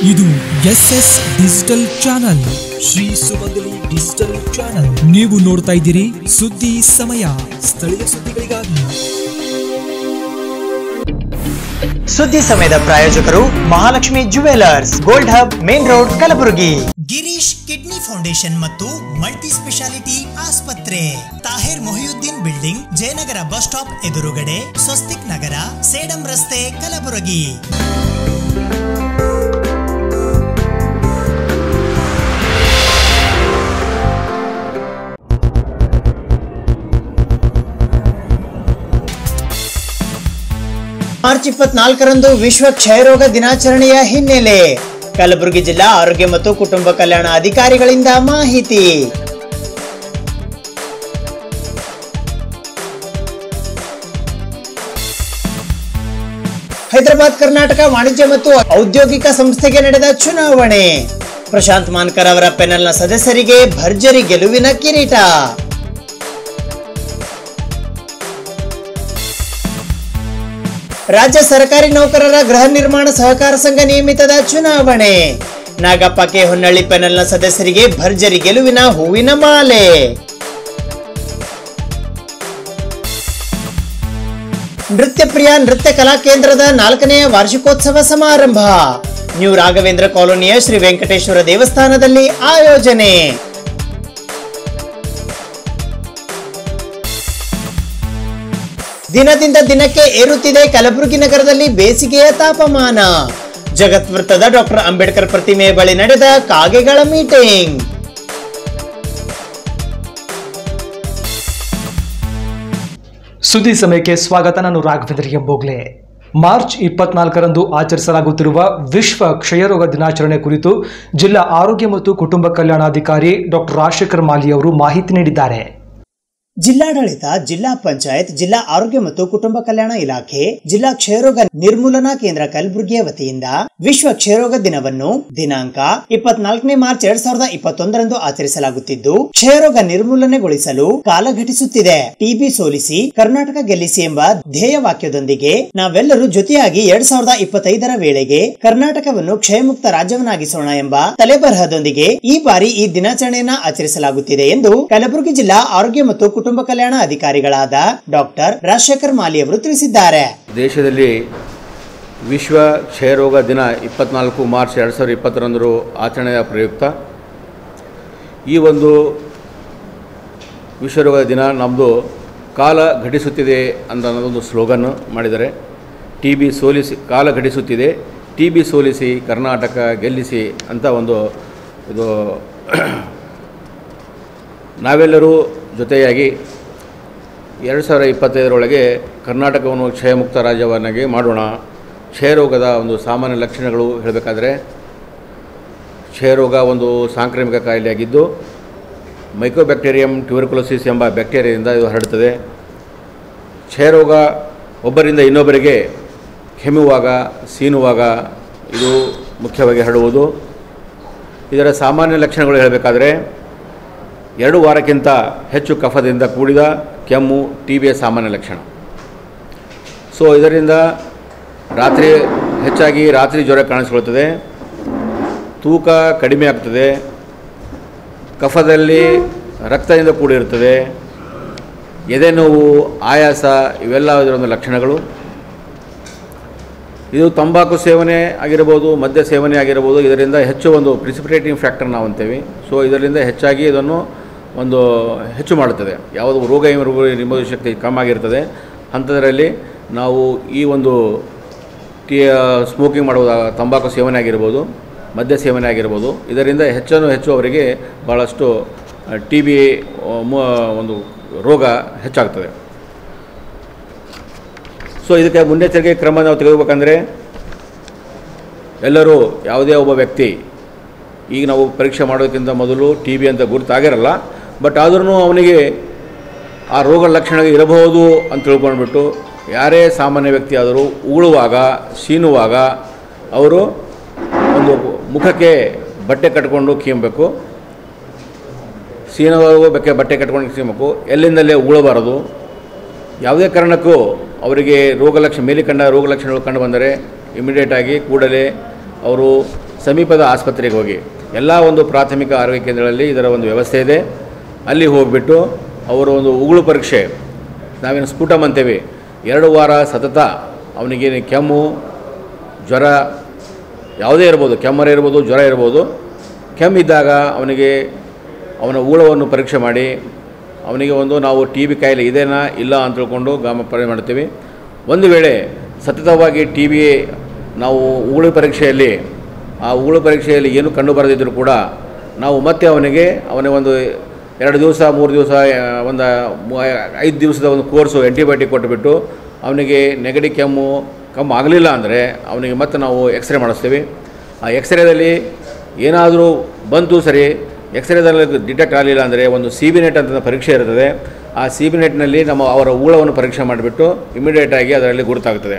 ಇದು S S digital channel Shri Sumangali digital channel ನೀವು ನೋಡ್ತಾ ಇದ್ದೀರಿ ಸುದ್ದಿ ಸಮಯ ಸ್ಥಳೀಯ ಸುದ್ದಿಗಳಿಗಾಗಿ ಸುದ್ದಿ ಸಮಯದ ಪ್ರಾಯೋಜಕರು Mahalakshmi jewellers gold hub main road Kalaburagi Girish kidney foundation ಮತ್ತು ಮಲ್ಟಿ ಸ್ಪೆಷಾಲಿಟಿ ಆಸ್ಪತ್ರೆ Tahir Mohiuddin building Jayanagar bus stop ಎದುರುಗಡೆ ಸ್ವಸ್ತಿಕ್ ನಗರ ಸೇಡಂ ರಸ್ತೆ ಕಲಬುರಗಿ ಮಾರ್ಚ್ ಇಪ್ಪತ್ನಾಲ್ಕರಂದು ವಿಶ್ವ ಕ್ಷಯರೋಗ ದಿನಾಚರಣೆಯ ಹಿನ್ನೆಲೆ ಕಲಬುರಗಿ ಜಿಲ್ಲಾ ಆರೋಗ್ಯ ಮತ್ತು ಕುಟುಂಬ ಕಲ್ಯಾಣ ಅಧಿಕಾರಿಗಳಿಂದ ಮಾಹಿತಿ ಹೈದರಾಬಾದ್ ಕರ್ನಾಟಕ ವಾಣಿಜ್ಯ ಮತ್ತು ಔದ್ಯೋಗಿಕ ಸಂಸ್ಥೆಗೆ ನಡೆದ ಚುನಾವಣೆ ಪ್ರಶಾಂತ್ ಮಾನ್ಕರ್ ಅವರ ಪೆನಲ್ನ ಸದಸ್ಯರಿಗೆ ಭರ್ಜರಿ ಗೆಲುವಿನ ಕಿರೀಟ ರಾಜ್ಯ ಸರ್ಕಾರಿ ನೌಕರರ ಗೃಹ ನಿರ್ಮಾಣ ಸಹಕಾರ ಸಂಘ ನಿಯಮಿತದ ಚುನಾವಣೆ ನಾಗಪ್ಪ ಕೆ ಹೊನ್ನಳ್ಳಿ ಪೆನಲ್ನ ಸದಸ್ಯರಿಗೆ ಭರ್ಜರಿ ಗೆಲುವಿನ ಹೂವಿನ ಮಾಲೆ ನೃತ್ಯ ಪ್ರಿಯ ನೃತ್ಯ ಕಲಾ ಕೇಂದ್ರದ ನಾಲ್ಕನೆಯ ವಾರ್ಷಿಕೋತ್ಸವ ಸಮಾರಂಭ ನ್ಯೂ ರಾಘವೇಂದ್ರ ಕಾಲೋನಿಯ ಶ್ರೀ ವೆಂಕಟೇಶ್ವರ ದೇವಸ್ಥಾನದಲ್ಲಿ ಆಯೋಜನೆ ದಿನದಿಂದ ದಿನಕ್ಕೆ ಏರುತ್ತಿದೆ ಕಲಬುರಗಿ ನಗರದಲ್ಲಿ ಬೇಸಿಗೆಯ ತಾಪಮಾನ ಜಗತ್ ವೃತ್ತದ ಡಾಕ್ಟರ್ ಅಂಬೇಡ್ಕರ್ ಪ್ರತಿಮೆ ಬಳಿ ನಡೆದ ಕಾಗೆಗಳ ಮೀಟಿಂಗ್ ಸುದ್ದಿ ಸಮಯಕ್ಕೆ ಸ್ವಾಗತ ನಾನು ರಾಘವೇಂದ್ರ ಎಂಬೋಗ್ಲೆ ಮಾರ್ಚ್ ಇಪ್ಪತ್ನಾಲ್ಕರಂದು ಆಚರಿಸಲಾಗುತ್ತಿರುವ ವಿಶ್ವ ಕ್ಷಯರೋಗ ದಿನಾಚರಣೆ ಕುರಿತು ಜಿಲ್ಲಾ ಆರೋಗ್ಯ ಮತ್ತು ಕುಟುಂಬ ಕಲ್ಯಾಣಾಧಿಕಾರಿ ಡಾಕ್ಟರ್ ರಾಜಶೇಖರ್ ಮಾಲಿ ಅವರು ಮಾಹಿತಿ ನೀಡಿದ್ದಾರೆ ಜಿಲ್ಲಾಡಳಿತ ಜಿಲ್ಲಾ ಪಂಚಾಯತ್ ಜಿಲ್ಲಾ ಆರೋಗ್ಯ ಮತ್ತು ಕುಟುಂಬ ಕಲ್ಯಾಣ ಇಲಾಖೆ ಜಿಲ್ಲಾ ಕ್ಷಯರೋಗ ನಿರ್ಮೂಲನಾ ಕೇಂದ್ರ ಕಲಬುರಗಿಯ ವತಿಯಿಂದ ವಿಶ್ವ ಕ್ಷಯರೋಗ ದಿನವನ್ನು ದಿನಾಂಕ ಇಪ್ಪತ್ನಾಲ್ಕನೇ ಮಾರ್ಚ್ ಎರಡ್ ಸಾವಿರದ ಇಪ್ಪತ್ತೊಂದರಂದು ಆಚರಿಸಲಾಗುತ್ತಿದ್ದು ಕ್ಷಯರೋಗ ನಿರ್ಮೂಲನೆಗೊಳಿಸಲು ಕಾಲಘಟಿಸುತ್ತಿದೆ ಟಿಬಿ ಸೋಲಿಸಿ ಕರ್ನಾಟಕ ಗೆಲ್ಲಿಸಿ ಎಂಬ ಧ್ಯೇಯ ವಾಕ್ಯದೊಂದಿಗೆ ನಾವೆಲ್ಲರೂ ಜೊತೆಯಾಗಿ ಎರಡ್ ಸಾವಿರದ ಇಪ್ಪತ್ತೈದರ ವೇಳೆಗೆ ಕರ್ನಾಟಕವನ್ನು ಕ್ಷಯಮುಕ್ತ ರಾಜ್ಯವನ್ನಾಗಿಸೋಣ ಎಂಬ ತಲೆಬರಹದೊಂದಿಗೆ ಈ ಬಾರಿ ಈ ದಿನಾಚರಣೆಯನ್ನ ಆಚರಿಸಲಾಗುತ್ತಿದೆ ಎಂದು ಕಲಬುರಗಿ ಜಿಲ್ಲಾ ಆರೋಗ್ಯ ಮತ್ತು ಕುಟುಂಬ ಕಲ್ಯಾಣ ಅಧಿಕಾರಿಗಳಾದ ಡಾಕ್ಟರ್ ರಾಜಶೇಖರ್ ಮಾಲಿ ಅವರು ತಿಳಿಸಿದ್ದಾರೆ ದೇಶದಲ್ಲಿ ವಿಶ್ವ ಕ್ಷಯರೋಗ ದಿನ ಇಪ್ಪತ್ನಾಲ್ಕು ಮಾರ್ಚ್ ಎರಡು ಸಾವಿರದ ಇಪ್ಪತ್ತರಂದು ಆಚರಣೆಯ ಪ್ರಯುಕ್ತ ಈ ಒಂದು ವಿಶ್ವರೋಗ ದಿನ ನಮ್ಮದು ಕಾಲ ಘಟಿಸುತ್ತಿದೆ ಅಂತ ಅನ್ನೋದೊಂದು ಸ್ಲೋಗನ್ ಮಾಡಿದ್ದಾರೆ ಟಿ ಬಿ ಸೋಲಿಸಿ ಕಾಲ ಘಟಿಸುತ್ತಿದೆ ಟಿ ಬಿ ಸೋಲಿಸಿ ಕರ್ನಾಟಕ ಗೆಲ್ಲಿಸಿ ಅಂತ ಒಂದು ಇದು ನಾವೆಲ್ಲರೂ ಜೊತೆಯಾಗಿ ಎರಡು ಸಾವಿರ ಇಪ್ಪತ್ತೈದರೊಳಗೆ ಕರ್ನಾಟಕವನ್ನು ಕ್ಷಯಮುಕ್ತ ರಾಜ್ಯವನ್ನಾಗಿ ಮಾಡೋಣ ಕ್ಷಯರೋಗದ ಒಂದು ಸಾಮಾನ್ಯ ಲಕ್ಷಣಗಳು ಹೇಳಬೇಕಾದ್ರೆ ಕ್ಷಯರೋಗ ಒಂದು ಸಾಂಕ್ರಾಮಿಕ ಕಾಯಿಲೆಯಾಗಿದ್ದು ಮೈಕ್ರೋಬ್ಯಾಕ್ಟೀರಿಯಂ ಟ್ಯೂಬರ್ಕುಲೋಸಿಸ್ ಎಂಬ ಬ್ಯಾಕ್ಟೀರಿಯಾದಿಂದ ಇದು ಹರಡುತ್ತದೆ ಕ್ಷಯರೋಗ ಒಬ್ಬರಿಂದ ಇನ್ನೊಬ್ಬರಿಗೆ ಕೆಮ್ಮುವಾಗ ಸೀನುವಾಗ ಇದು ಮುಖ್ಯವಾಗಿ ಹರಡುವುದು ಇದರ ಸಾಮಾನ್ಯ ಲಕ್ಷಣಗಳು ಹೇಳಬೇಕಾದ್ರೆ ಎರಡು ವಾರಕ್ಕಿಂತ ಹೆಚ್ಚು ಕಫದಿಂದ ಕೂಡಿದ ಕೆಮ್ಮು ಟಿ ಬಿಯ ಸಾಮಾನ್ಯ ಲಕ್ಷಣ ಸೊ ಇದರಿಂದ ರಾತ್ರಿ ಹೆಚ್ಚಾಗಿ ರಾತ್ರಿ ಜ್ವರ ಕಾಣಿಸ್ಕೊಳ್ತದೆ ತೂಕ ಕಡಿಮೆ ಆಗ್ತದೆ ಕಫದಲ್ಲಿ ರಕ್ತದಿಂದ ಕೂಡಿರುತ್ತದೆ ಎದೆ ನೋವು ಆಯಾಸ ಇವೆಲ್ಲ ಇದರ ಒಂದು ಲಕ್ಷಣಗಳು ಇದು ತಂಬಾಕು ಸೇವನೆ ಆಗಿರ್ಬೋದು ಮದ್ಯ ಸೇವನೆ ಆಗಿರ್ಬೋದು ಇದರಿಂದ ಹೆಚ್ಚು ಒಂದು ಪ್ರಿಸಿಪಿಟೇಟಿಂಗ್ ಫ್ಯಾಕ್ಟರ್ ನಾವು ಅಂತೇವೆ ಸೊ ಇದರಿಂದ ಹೆಚ್ಚಾಗಿ ಇದನ್ನು ಒಂದು ಹೆಚ್ಚು ಮಾಡುತ್ತದೆ ಯಾವುದು ರೋಗ ರೋಗ ನಿರೋಧಕ ಶಕ್ತಿ ಕಮ್ಮಿ ಆಗಿರ್ತದೆ ಅಂಥದ್ರಲ್ಲಿ ನಾವು ಈ ಒಂದು ಟಿ ಸ್ಮೋಕಿಂಗ್ ಮಾಡುವ ತಂಬಾಕು ಸೇವನೆ ಆಗಿರ್ಬೋದು ಮದ್ಯ ಸೇವನೆ ಆಗಿರ್ಬೋದು ಇದರಿಂದ ಹೆಚ್ಚನ್ನು ಹೆಚ್ಚು ಅವರಿಗೆ ಭಾಳಷ್ಟು ಟಿ ಬಿ ಒಂದು ರೋಗ ಹೆಚ್ಚಾಗ್ತದೆ ಸೊ ಇದಕ್ಕೆ ಮುನ್ನೆಚ್ಚರಿಕೆ ಕ್ರಮ ನಾವು ತೆಗೆದುಬೇಕಂದ್ರೆ ಎಲ್ಲರೂ ಯಾವುದೇ ಒಬ್ಬ ವ್ಯಕ್ತಿ ಈಗ ನಾವು ಪರೀಕ್ಷೆ ಮಾಡೋದಕ್ಕಿಂತ ಮೊದಲು ಟಿ ಬಿ ಅಂತ ಗುರುತಾಗಿರಲ್ಲ ಬಟ್ ಆದ್ರೂ ಅವನಿಗೆ ಆ ರೋಗ ಲಕ್ಷಣ ಇರಬಹುದು ಅಂತ ತಿಳ್ಕೊಂಡ್ಬಿಟ್ಟು ಯಾರೇ ಸಾಮಾನ್ಯ ವ್ಯಕ್ತಿ ಆದರೂ ಉಗುಳುವಾಗ ಸೀನುವಾಗ ಅವರು ಒಂದು ಮುಖಕ್ಕೆ ಬಟ್ಟೆ ಕಟ್ಕೊಂಡು ಕೀಮಬೇಕು ಸೀನುವಾಗ ಬೆಕ್ಕೆ ಬಟ್ಟೆ ಕಟ್ಕೊಂಡು ಕೀಮಬೇಕು ಎಲ್ಲಿಂದಲೇ ಉಗುಳಬಾರದು ಯಾವುದೇ ಕಾರಣಕ್ಕೂ ಅವರಿಗೆ ರೋಗ ಲಕ್ಷಣ ಮೇಲೆ ಕಂಡ ರೋಗ ಲಕ್ಷಣಗಳು ಕಂಡು ಬಂದರೆ ಇಮಿಡಿಯೇಟಾಗಿ ಕೂಡಲೇ ಅವರು ಸಮೀಪದ ಆಸ್ಪತ್ರೆಗೆ ಹೋಗಿ ಎಲ್ಲ ಒಂದು ಪ್ರಾಥಮಿಕ ಆರೋಗ್ಯ ಕೇಂದ್ರಗಳಲ್ಲಿ ಇದರ ಒಂದು ವ್ಯವಸ್ಥೆ ಇದೆ ಅಲ್ಲಿ ಹೋಗಿಬಿಟ್ಟು ಅವರ ಒಂದು ಉಗುಳು ಪರೀಕ್ಷೆ ನಾವೇನು ಸ್ಫುಟಮ್ ಅಂತೇವೆ ಎರಡು ವಾರ ಸತತ ಅವನಿಗೆ ಕೆಮ್ಮು ಜ್ವರ ಯಾವುದೇ ಇರ್ಬೋದು ಕೆಮ್ಮರ ಇರ್ಬೋದು ಜ್ವರ ಇರ್ಬೋದು ಕೆಮ್ಮಿದ್ದಾಗ ಅವನಿಗೆ ಅವನ ಊಳವನ್ನು ಪರೀಕ್ಷೆ ಮಾಡಿ ಅವನಿಗೆ ಒಂದು ನಾವು ಟಿ ಬಿ ಕಾಯಿಲೆ ಇದೆನಾ ಇಲ್ಲ ಅಂತ ತಿಳ್ಕೊಂಡು ಗಾಮ ಪರಿ ಮಾಡ್ತೀವಿ ಒಂದು ವೇಳೆ ಸತತವಾಗಿ ಟಿ ಬಿ ನಾವು ಉಗುಳು ಪರೀಕ್ಷೆಯಲ್ಲಿ ಆ ಉಗುಳು ಪರೀಕ್ಷೆಯಲ್ಲಿ ಏನು ಕಂಡು ಬರದಿದ್ದರೂ ಕೂಡ ನಾವು ಮತ್ತೆ ಅವನಿಗೆ ಅವನಿಗೆ ಒಂದು ಎರಡು ದಿವಸ ಮೂರು ದಿವಸ ಒಂದು ಐದು ದಿವಸದ ಒಂದು ಕೋರ್ಸು ಆ್ಯಂಟಿಬಯೋಟಿಕ್ ಕೊಟ್ಟುಬಿಟ್ಟು ಅವನಿಗೆ ನೆಗಡಿ ಕೆಮ್ಮು ಕಮ್ಮು ಆಗಲಿಲ್ಲ ಅಂದರೆ ಅವನಿಗೆ ಮತ್ತೆ ನಾವು ಎಕ್ಸ್ರೇ ಮಾಡಿಸ್ತೀವಿ ಆ ಎಕ್ಸ್ರೇದಲ್ಲಿ ಏನಾದರೂ ಬಂತು ಸರಿ ಎಕ್ಸ್ರೇದಲ್ಲಿ ಡಿಟೆಕ್ಟ್ ಆಗಲಿಲ್ಲ ಅಂದರೆ ಒಂದು ಸಿ ಬಿ ನೆಟ್ ಅಂತ ಪರೀಕ್ಷೆ ಇರ್ತದೆ ಆ ಸಿ ಬಿ ನೆಟ್ನಲ್ಲಿ ನಮ್ಮ ಅವರ ಊಳವನ್ನು ಪರೀಕ್ಷೆ ಮಾಡಿಬಿಟ್ಟು ಇಮಿಡಿಯೇಟಾಗಿ ಅದರಲ್ಲಿ ಗುರುತಾಗ್ತದೆ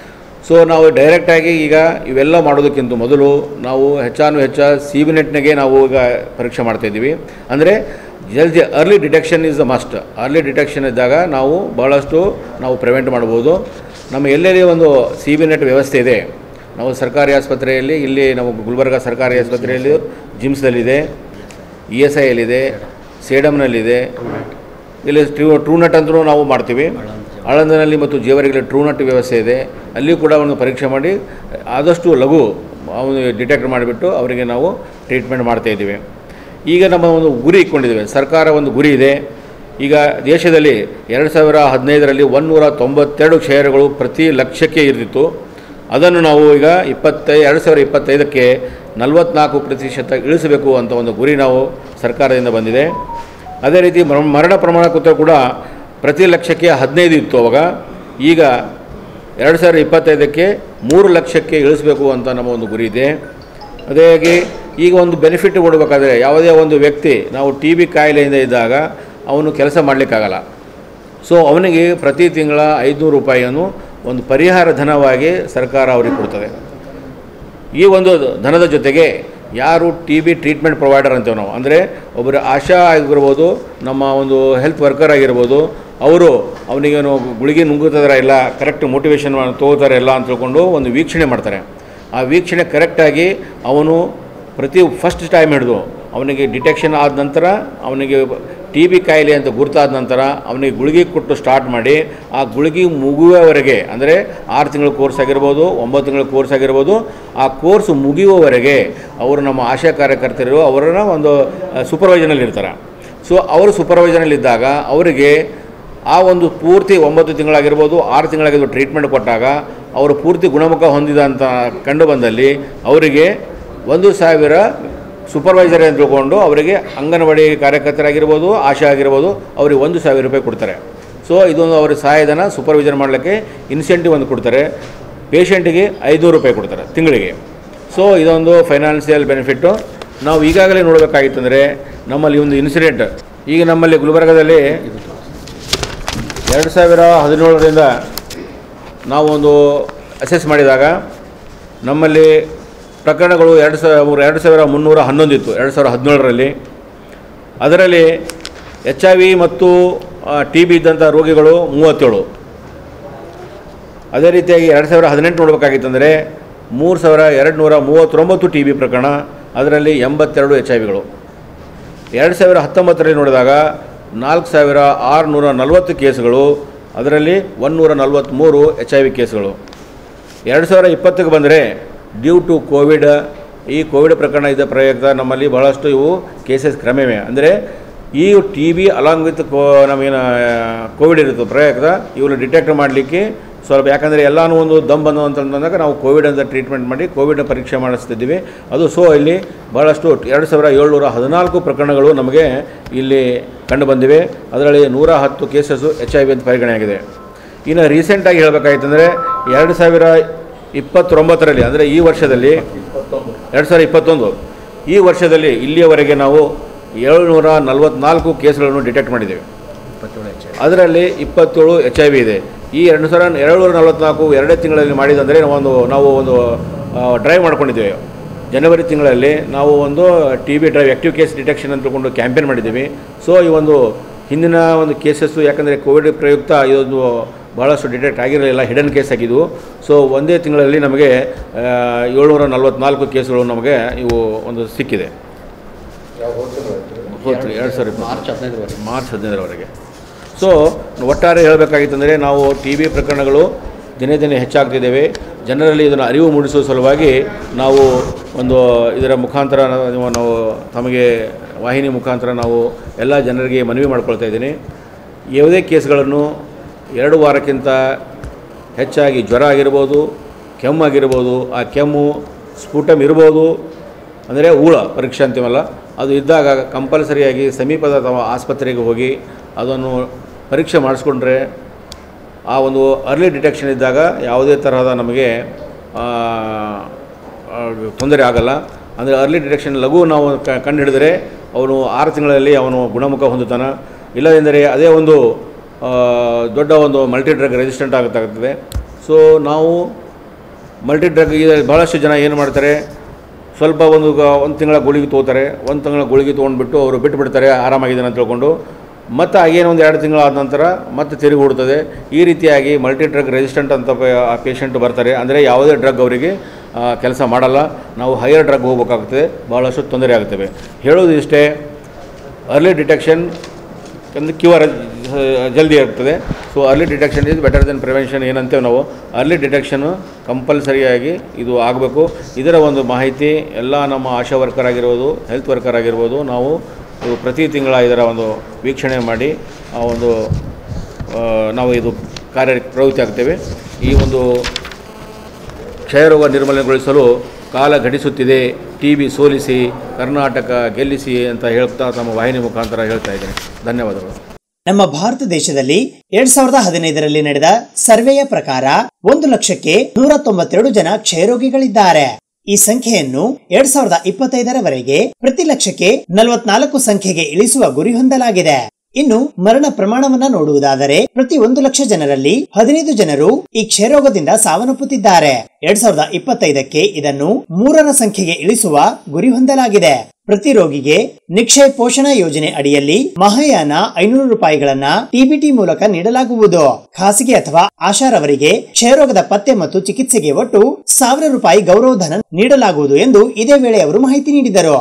ಸೊ ನಾವು ಡೈರೆಕ್ಟಾಗಿ ಈಗ ಇವೆಲ್ಲ ಮಾಡೋದಕ್ಕಿಂತ ಮೊದಲು ನಾವು ಹೆಚ್ಚಾನು ಹೆಚ್ಚ ಸಿ ಬಿ ನೆಟ್ನಾಗೆ ನಾವು ಈಗ ಪರೀಕ್ಷೆ ಮಾಡ್ತಾಯಿದ್ದೀವಿ ಅಂದರೆ ಜಲ್ದಿ early detection is the must early detection ಇದ್ದಾಗ ನಾವು ಭಾಳಷ್ಟು ನಾವು ಪ್ರಿವೆಂಟ್ ಮಾಡ್ಬೋದು ನಮ್ಮ ಎಲ್ಲೆಲ್ಲಿ ಒಂದು ಸಿ ಬಿ ನೆಟ್ ವ್ಯವಸ್ಥೆ ಇದೆ ನಾವು ಸರ್ಕಾರಿ ಆಸ್ಪತ್ರೆಯಲ್ಲಿ ಇಲ್ಲಿ ನಾವು ಗುಲ್ಬರ್ಗ ಸರ್ಕಾರಿ ಆಸ್ಪತ್ರೆಯಲ್ಲಿ ಜಿಮ್ಸ್ದಲ್ಲಿದೆ ಇ ಎಸ್ ಐಯಲ್ಲಿದೆ ಸೇಡಮ್ನಲ್ಲಿದೆ ಇಲ್ಲಿ ಟ್ರೂ ಟ್ರೂನಟ್ ಅಂತಲೂ ನಾವು ಮಾಡ್ತೀವಿ ಆಳಂದನಲ್ಲಿ ಮತ್ತು ಜೇವರಿಗಲ್ಲಿ ಟ್ರೂನಟ್ ವ್ಯವಸ್ಥೆ ಇದೆ ಅಲ್ಲಿ ಕೂಡ ಒಂದು ಪರೀಕ್ಷೆ ಮಾಡಿ ಆದಷ್ಟು ಲಘು ಅವನು ಡಿಟೆಕ್ಟ್ ಮಾಡಿಬಿಟ್ಟು ಅವರಿಗೆ ನಾವು ಟ್ರೀಟ್ಮೆಂಟ್ ಮಾಡ್ತಾಯಿದ್ದೀವಿ ಈಗ ನಮ್ಮ ಒಂದು ಗುರಿ ಇಟ್ಕೊಂಡಿದ್ದೇವೆ ಸರ್ಕಾರ ಒಂದು ಗುರಿ ಇದೆ ಈಗ ದೇಶದಲ್ಲಿ ಎರಡು ಸಾವಿರ ಹದಿನೈದರಲ್ಲಿ ಒನ್ನೂರ ತೊಂಬತ್ತೆರಡು ಕ್ಷಯರೋಗಗಳು ಪ್ರತಿ ಲಕ್ಷಕ್ಕೆ ಇರ್ತಿತ್ತು ಅದನ್ನು ನಾವು ಈಗ ಇಪ್ಪತ್ತೈ ಎರಡು ಸಾವಿರ ಇಪ್ಪತ್ತೈದಕ್ಕೆ ನಲವತ್ನಾಲ್ಕು ಪ್ರತಿಶತ ಇಳಿಸಬೇಕು ಅಂತ ಒಂದು ಗುರಿ ನಾವು ಸರ್ಕಾರದಿಂದ ಬಂದಿದೆ ಅದೇ ರೀತಿ ಮರ- ಮರಣ ಪ್ರಮಾಣ ಕೂತ ಕೂಡ ಪ್ರತಿ ಲಕ್ಷಕ್ಕೆ ಹದಿನೈದು ಇತ್ತು ಅವಾಗ ಈಗ ಎರಡು ಸಾವಿರದ ಇಪ್ಪತ್ತೈದಕ್ಕೆ ಮೂರು ಲಕ್ಷಕ್ಕೆ ಇಳಿಸಬೇಕು ಅಂತ ನಮ್ಮ ಒಂದು ಗುರಿ ಇದೆ ಅದೇ ಹಾಗೆ ಈಗ ಒಂದು ಬೆನಿಫಿಟ್ ಕೊಡಬೇಕಾದ್ರೆ ಯಾವುದೇ ಒಂದು ವ್ಯಕ್ತಿ ನಾವು ಟಿ ಬಿ ಕಾಯಿಲೆಯಿಂದ ಇದ್ದಾಗ ಅವನು ಕೆಲಸ ಮಾಡಲಿಕ್ಕಾಗಲ್ಲ ಸೊ ಅವನಿಗೆ ಪ್ರತಿ ತಿಂಗಳ ಐದುನೂರು ರೂಪಾಯಿಯನ್ನು ಒಂದು ಪರಿಹಾರ ಧನವಾಗಿ ಸರ್ಕಾರ ಅವರಿಗೆ ಕೊಡ್ತದೆ ಈ ಒಂದು ಧನದ ಜೊತೆಗೆ ಯಾರು ಟಿ ಬಿ ಟ್ರೀಟ್ಮೆಂಟ್ ಪ್ರೊವೈಡರ್ ಅಂತೇವೆ ನಾವು ಅಂದರೆ ಒಬ್ಬರು ಆಶಾ ಆಗಿರ್ಬೋದು ನಮ್ಮ ಒಂದು ಹೆಲ್ತ್ ವರ್ಕರ್ ಆಗಿರ್ಬೋದು ಅವರು ಅವನಿಗೇನು ಗುಳಿಗೆ ನುಂಗುತ್ತಿದಾರ ಇಲ್ಲ ಕರೆಕ್ಟ್ ಮೋಟಿವೇಶನ್ ತೊಗೋತಾರೆ ಇಲ್ಲ ಅಂತ ತಿಳ್ಕೊಂಡು ಒಂದು ವೀಕ್ಷಣೆ ಮಾಡ್ತಾರೆ ಆ ವೀಕ್ಷಣೆ ಕರೆಕ್ಟಾಗಿ ಅವನು ಪ್ರತಿ ಫಸ್ಟ್ ಟೈಮ್ ಹಿಡಿದು ಅವನಿಗೆ ಡಿಟೆಕ್ಷನ್ ಆದ ನಂತರ ಅವನಿಗೆ ಟಿ ಬಿ ಕಾಯಿಲೆ ಅಂತ ಗುರುತಾದ ನಂತರ ಅವನಿಗೆ ಗುಳಿಗೆ ಕೊಟ್ಟು ಸ್ಟಾರ್ಟ್ ಮಾಡಿ ಆ ಗುಳಿಗೆ ಮುಗಿಯುವವರೆಗೆ ಅಂದರೆ ಆರು ತಿಂಗಳ ಕೋರ್ಸ್ ಆಗಿರ್ಬೋದು ಒಂಬತ್ತು ತಿಂಗಳ ಕೋರ್ಸ್ ಆಗಿರ್ಬೋದು ಆ ಕೋರ್ಸ್ ಮುಗಿಯುವವರೆಗೆ ಅವರು ನಮ್ಮ ಆಶಾ ಕಾರ್ಯಕರ್ತರು ಅವರನ್ನ ಒಂದು ಸೂಪರ್ವೈಸನಲ್ಲಿ ಇರ್ತಾರೆ ಸೊ ಅವರು ಸೂಪರ್ವೈಸನಲ್ಲಿದ್ದಾಗ ಅವರಿಗೆ ಆ ಒಂದು ಪೂರ್ತಿ ಒಂಬತ್ತು ತಿಂಗಳಾಗಿರ್ಬೋದು ಆರು ತಿಂಗಳಾಗಿರ್ಬೋದು ಟ್ರೀಟ್ಮೆಂಟ್ ಕೊಟ್ಟಾಗ ಅವರು ಪೂರ್ತಿ ಗುಣಮುಖ ಹೊಂದಿದ ಅಂತ ಕಂಡು ಬಂದಲ್ಲಿ ಅವರಿಗೆ ಒಂದು ಸಾವಿರ ಸೂಪರ್ವೈಸರ್ ಅಂತ ತಿಳ್ಕೊಂಡು ಅವರಿಗೆ ಅಂಗನವಾಡಿ ಕಾರ್ಯಕರ್ತರಾಗಿರ್ಬೋದು ಆಶಾ ಆಗಿರ್ಬೋದು ಅವರಿಗೆ ಒಂದು ಸಾವಿರ ರೂಪಾಯಿ ಕೊಡ್ತಾರೆ ಸೊ ಇದೊಂದು ಅವರ ಸಹಾಯಧನ ಸೂಪರ್ವೈಸರ್ ಮಾಡಲಿಕ್ಕೆ ಇನ್ಸೆಂಟಿವ್ ಒಂದು ಕೊಡ್ತಾರೆ ಪೇಷಂಟಿಗೆ ಐದುನೂರು ರೂಪಾಯಿ ಕೊಡ್ತಾರೆ ತಿಂಗಳಿಗೆ ಸೊ ಇದೊಂದು ಫೈನಾನ್ಷಿಯಲ್ ಬೆನಿಫಿಟ್ಟು ನಾವು ಈಗಾಗಲೇ ನೋಡಬೇಕಾಗಿತ್ತಂದರೆ ನಮ್ಮಲ್ಲಿ ಒಂದು ಇನ್ಸಿಡೆಂಟ್ ಈಗ ನಮ್ಮಲ್ಲಿ ಗುಲ್ಬರ್ಗದಲ್ಲಿ ಎರಡು ಸಾವಿರ ಹದಿನೇಳರಿಂದ ನಾವು ಒಂದು ಅಸೆಸ್ ಮಾಡಿದಾಗ ನಮ್ಮಲ್ಲಿ ಪ್ರಕರಣಗಳು ಎರಡು ಸಾವಿರ ಎರಡು ಸಾವಿರ ಮುನ್ನೂರ ಹನ್ನೊಂದು ಇತ್ತು ಎರಡು ಸಾವಿರ ಹದಿನೇಳರಲ್ಲಿ ಅದರಲ್ಲಿ ಎಚ್ ಐ ವಿ ಮತ್ತು ಟಿ ಬಿ ಇದ್ದಂಥ ರೋಗಿಗಳು ಮೂವತ್ತೇಳು ಅದೇ ರೀತಿಯಾಗಿ ಎರಡು ಸಾವಿರ ಹದಿನೆಂಟು ನೋಡಬೇಕಾಗಿತ್ತಂದರೆ ಮೂರು ಸಾವಿರ ಎರಡು ನೂರ ಮೂವತ್ತೊಂಬತ್ತು ಟಿ ಬಿ ಪ್ರಕರಣ ಅದರಲ್ಲಿ ಎಂಬತ್ತೆರಡು ಎಚ್ ಐ ವಿಗಳು ಎರಡು ಸಾವಿರ ಹತ್ತೊಂಬತ್ತರಲ್ಲಿ ನೋಡಿದಾಗ ನಾಲ್ಕು ಸಾವಿರ ಆರುನೂರ ನಲವತ್ತು ಕೇಸುಗಳು ಅದರಲ್ಲಿ ಒನ್ನೂರ ನಲವತ್ತ್ಮೂರು ಎಚ್ ಐ ವಿ ಕೇಸುಗಳು ಎರಡು ಸಾವಿರ ಇಪ್ಪತ್ತಕ್ಕೆ ಬಂದರೆ ಡ್ಯೂ ಟು ಕೋವಿಡ್ ಈ ಕೋವಿಡ್ ಪ್ರಕರಣ ಇದ್ದ ಪ್ರಯುಕ್ತ ನಮ್ಮಲ್ಲಿ ಬಹಳಷ್ಟು ಇವು ಕೇಸಸ್ ಕ್ರಮೇವೆ ಅಂದರೆ ಈ ಟಿ ಬಿ ಅಲಾಂಗ್ ವಿತ್ ಕೋ ನಮಗೇನು ಕೋವಿಡ್ ಇರುತ್ತೆ ಪ್ರಯುಕ್ತ ಇವನ್ನು ಡಿಟೆಕ್ಟ್ ಮಾಡಲಿಕ್ಕೆ ಸ್ವಲ್ಪ ಯಾಕಂದರೆ ಎಲ್ಲನೂ ಒಂದು ದಮ್ ಬಂದು ಅಂತಂದಾಗ ನಾವು ಕೋವಿಡ್ ಅಂತ ಟ್ರೀಟ್ಮೆಂಟ್ ಮಾಡಿ ಕೋವಿಡ್ ಪರೀಕ್ಷೆ ಮಾಡಿಸ್ತಿದ್ದೀವಿ ಅದು ಸೊ ಇಲ್ಲಿ ಭಾಳಷ್ಟು ಎರಡು ಸಾವಿರ ಏಳ್ನೂರ ಹದಿನಾಲ್ಕು ಪ್ರಕರಣಗಳು ನಮಗೆ ಇಲ್ಲಿ ಕಂಡು ಬಂದಿವೆ ಅದರಲ್ಲಿ ನೂರ ಹತ್ತು ಕೇಸಸ್ಸು ಎಚ್ ಐ ವಿ ಅಂತ ಪರಿಗಣನೆಯಾಗಿದೆ ಇನ್ನು ರೀಸೆಂಟಾಗಿ ಹೇಳಬೇಕಾಯ್ತಂದರೆ ಎರಡು ಸಾವಿರ ಇಪ್ಪತ್ತೊಂಬತ್ತರಲ್ಲಿ ಅಂದರೆ ಈ ವರ್ಷದಲ್ಲಿ ಎರಡು ಸಾವಿರ ಇಪ್ಪತ್ತೊಂದು ಈ ವರ್ಷದಲ್ಲಿ ಇಲ್ಲಿಯವರೆಗೆ ನಾವು ಏಳ್ನೂರ ನಲವತ್ನಾಲ್ಕು ಕೇಸ್ಗಳನ್ನು ಡಿಟೆಕ್ಟ್ ಮಾಡಿದ್ದೇವೆ ಅದರಲ್ಲಿ ಇಪ್ಪತ್ತೇಳು ಎಚ್ ಐ ವಿ ಇದೆ ಈ ಎರಡು ಸಾವಿರ ಏಳ್ನೂರ ನಲವತ್ನಾಲ್ಕು ಎರಡೇ ತಿಂಗಳಲ್ಲಿ ಮಾಡಿದಂದರೆ ಒಂದು ನಾವು ಒಂದು ಡ್ರೈವ್ ಮಾಡ್ಕೊಂಡಿದ್ದೇವೆ ಜನವರಿ ತಿಂಗಳಲ್ಲಿ ನಾವು ಒಂದು T B drive active case detection ಅಂತ ತಿಳ್ಕೊಂಡು ಕ್ಯಾಂಪೇನ್ ಮಾಡಿದ್ದೀವಿ ಸೊ ಈ ಒಂದು ಹಿಂದಿನ ಒಂದು ಕೇಸಸ್ಸು ಯಾಕಂದರೆ ಕೋವಿಡ್ ಪ್ರಯುಕ್ತ ಇದೊಂದು ಭಾಳಷ್ಟು ಡಿಟೆಕ್ಟ್ ಆಗಿರಲಿಲ್ಲ ಹಿಡನ್ ಕೇಸ್ ಆಗಿದ್ವು ಸೊ ಒಂದೇ ತಿಂಗಳಲ್ಲಿ ನಮಗೆ ಆ, ಏಳ್ನೂರ ನಲವತ್ನಾಲ್ಕು ಕೇಸುಗಳು ನಮಗೆ ಇವು ಒಂದು ಸಿಕ್ಕಿದೆ ಹೋಯ್ತು ಎರಡು ಸಾವಿರ ಮಾರ್ಚ್ ಹದಿನೈದರವರೆಗೆ ಮಾರ್ಚ್ ಹದಿನೈದರವರೆಗೆ ಸೊ ಒಟ್ಟಾರೆ ಹೇಳಬೇಕಾಗಿತ್ತಂದರೆ ನಾವು ಟಿ ಬಿ ಪ್ರಕರಣಗಳು ದಿನೇ ದಿನೇ ಹೆಚ್ಚಾಗ್ತಿದ್ದೇವೆ ಜನರಲ್ಲಿ ಇದನ್ನು ಅರಿವು ಮೂಡಿಸುವ ಸಲುವಾಗಿ ನಾವು ಒಂದು ಇದರ ಮುಖಾಂತರ ನಾವು ನಾವು ತಮಗೆ ವಾಹಿನಿ ಮುಖಾಂತರ ನಾವು ಎಲ್ಲ ಜನರಿಗೆ ಮನವಿ ಮಾಡ್ಕೊಳ್ತಾ ಇದ್ದೀನಿ ಯಾವುದೇ ಕೇಸ್ಗಳನ್ನು ಎರಡು ವಾರಕ್ಕಿಂತ ಹೆಚ್ಚಾಗಿ ಜ್ವರ ಆಗಿರ್ಬೋದು ಕೆಮ್ಮಾಗಿರ್ಬೋದು ಆ ಕೆಮ್ಮು ಸ್ಫುಟಮ್ ಇರ್ಬೋದು ಅಂದರೆ ಊಳ ಪರೀಕ್ಷೆ ಅಂತೀವಲ್ಲ ಅದು ಇದ್ದಾಗ ಕಂಪಲ್ಸರಿಯಾಗಿ ಸಮೀಪದ ತಮ್ಮ ಆಸ್ಪತ್ರೆಗೆ ಹೋಗಿ ಅದನ್ನು ಪರೀಕ್ಷೆ ಮಾಡಿಸ್ಕೊಂಡ್ರೆ ಆ ಒಂದು ಅರ್ಲಿ ಡಿಟೆಕ್ಷನ್ ಇದ್ದಾಗ ಯಾವುದೇ ತರಹದ ನಮಗೆ ಆ, ಆ, ತೊಂದರೆ ಆಗಲ್ಲ ಅಂದರೆ ಅರ್ಲಿ ಡಿಟೆಕ್ಷನ್ ಲಘು ನಾವು ಕ ಕಂಡು ಹಿಡಿದರೆ ಅವನು ಆರು ತಿಂಗಳಲ್ಲಿ ಅವನು ಗುಣಮುಖ ಹೊಂದುತ್ತಾನೆ ಇಲ್ಲದೆಂದರೆ ಅದೇ ಒಂದು ಆ, ದೊಡ್ಡ ಒಂದು ಮಲ್ಟಿ ಡ್ರಗ್ ರೆಸಿಸ್ಟೆಂಟ್ ಆಗುತ್ತಾಗುತ್ತದೆ ಸೊ ನಾವು ಮಲ್ಟಿ ಡ್ರಗ್ ಈಗ ಭಾಳಷ್ಟು ಜನ ಏನು ಮಾಡ್ತಾರೆ ಸ್ವಲ್ಪ ಒಂದು ಗ- ಒಂದು ತಿಂಗಳ ಗುಳಿಗೆ ತೊಗೋತಾರೆ ಒಂದು ತಿಂಗಳ ಗುಳಿಗೆ ತೊಗೊಂಡ್ಬಿಟ್ಟು ಅವರು ಬಿಟ್ಟು ಬಿಡ್ತಾರೆ ಆರಾಮಾಗಿದ್ದಾನೆ ಅಂತ ತಿಳ್ಕೊಂಡು ಮತ್ತು ಆಗೇನು ಒಂದು ಎರಡು ತಿಂಗಳಾದ ನಂತರ ಮತ್ತೆ ತಿರುಗಿ ಹುಡ್ತದೆ ಈ ರೀತಿಯಾಗಿ ಮಲ್ಟಿ ಡ್ರಗ್ ರೆಸಿಸ್ಟೆಂಟ್ ಅಂತ ಪ- ಆ ಪೇಷಂಟ್ ಬರ್ತಾರೆ ಅಂದರೆ ಯಾವುದೇ ಡ್ರಗ್ ಅವರಿಗೆ ಕೆಲಸ ಮಾಡಲ್ಲ ನಾವು ಹೈಯರ್ ಡ್ರಗ್ ಹೋಗ್ಬೇಕಾಗ್ತದೆ ಭಾಳಷ್ಟು ತೊಂದರೆ ಆಗ್ತವೆ ಹೇಳೋದು ಇಷ್ಟೇ ಅರ್ಲಿ ಡಿಟೆಕ್ಷನ್ ಒಂದು ಕ್ಯೂರ್ ಜಲ್ದಿ ಇರ್ತದೆ so early detection is better then prevention ಏನಂತೇವೆ ನಾವು ಅರ್ಲಿ ಡಿಟೆಕ್ಷನು ಕಂಪಲ್ಸರಿಯಾಗಿ ಇದು ಆಗಬೇಕು ಇದರ ಒಂದು ಮಾಹಿತಿ ಎಲ್ಲ ನಮ್ಮ ಆಶಾ ವರ್ಕರ್ ಆಗಿರ್ಬೋದು ಹೆಲ್ತ್ ವರ್ಕರ್ ಆಗಿರ್ಬೋದು ನಾವು ಇದು ಪ್ರತಿ ತಿಂಗಳ ಇದರ ಒಂದು ವೀಕ್ಷಣೆ ಮಾಡಿ ಆ ಒಂದು ಆ, ನಾವು ಇದು ಕಾರ್ಯ ಪ್ರವೃತ್ತಿ ಆಗ್ತೇವೆ ಈ ಒಂದು ಕ್ಷಯರೋಗ ನಿರ್ಮೂಲನೆಗೊಳಿಸಲು ಕಾಲ ಘಟಿಸುತ್ತಿದೆ ಟಿ ಬಿ ಸೋಲಿಸಿ ಕರ್ನಾಟಕ ಗೆಲ್ಲಿಸಿ ಅಂತ ಹೇಳ್ತಾ ತಮ್ಮ ವಾಹಿನಿ ಮುಖಾಂತರ ಹೇಳ್ತಾ ಇದ್ದೇನೆ ಧನ್ಯವಾದಗಳು ನಮ್ಮ ಭಾರತ ದೇಶದಲ್ಲಿ ಎರಡ್ ಸಾವಿರದ ಹದಿನೈದರಲ್ಲಿ ನಡೆದ ಸರ್ವೆಯ ಪ್ರಕಾರ ಒಂದು ಲಕ್ಷಕ್ಕೆ ನೂರ ತೊಂಬತ್ತೆರಡು ಜನ ಕ್ಷಯರೋಗಿಗಳಿದ್ದಾರೆ ಈ ಸಂಖ್ಯೆಯನ್ನು ಎರಡ್ ಸಾವಿರದ ಇಪ್ಪತ್ತೈದರವರೆಗೆ ಪ್ರತಿ ಲಕ್ಷಕ್ಕೆ ನಲವತ್ನಾಲ್ಕು ಸಂಖ್ಯೆಗೆ ಇಳಿಸುವ ಗುರಿ ಹೊಂದಲಾಗಿದೆ ಇನ್ನು ಮರಣ ಪ್ರಮಾಣವನ್ನ ನೋಡುವುದಾದರೆ ಪ್ರತಿ ಒಂದು ಲಕ್ಷ ಜನರಲ್ಲಿ ಹದಿನೈದು ಜನರು ಈ ಕ್ಷಯರೋಗದಿಂದ ಸಾವನ್ನಪ್ಪುತ್ತಿದ್ದಾರೆ ಎರಡ್ ಸಾವಿರದ ಇಪ್ಪತ್ತೈದಕ್ಕೆ ಇದನ್ನು ಮೂರರ ಸಂಖ್ಯೆಗೆ ಇಳಿಸುವ ಗುರಿ ಹೊಂದಲಾಗಿದೆ ಪ್ರತಿ ರೋಗಿಗೆ ನಿಕ್ಷಯ ಪೋಷಣಾ ಯೋಜನೆ ಅಡಿಯಲ್ಲಿ ಮಹಾಯಾನ ಐನೂರು ರೂಪಾಯಿಗಳನ್ನ ಟಿಬಿಟಿ ಮೂಲಕ ನೀಡಲಾಗುವುದು ಖಾಸಗಿ ಅಥವಾ ಆಶಾರವರಿಗೆ ಕ್ಷಯರೋಗದ ಪತ್ತೆ ಮತ್ತು ಚಿಕಿತ್ಸೆಗೆ ಒಟ್ಟು ಸಾವಿರ ರೂಪಾಯಿ ಗೌರವಧನ ನೀಡಲಾಗುವುದು ಎಂದು ಇದೇ ವೇಳೆ ಅವರು ಮಾಹಿತಿ ನೀಡಿದರು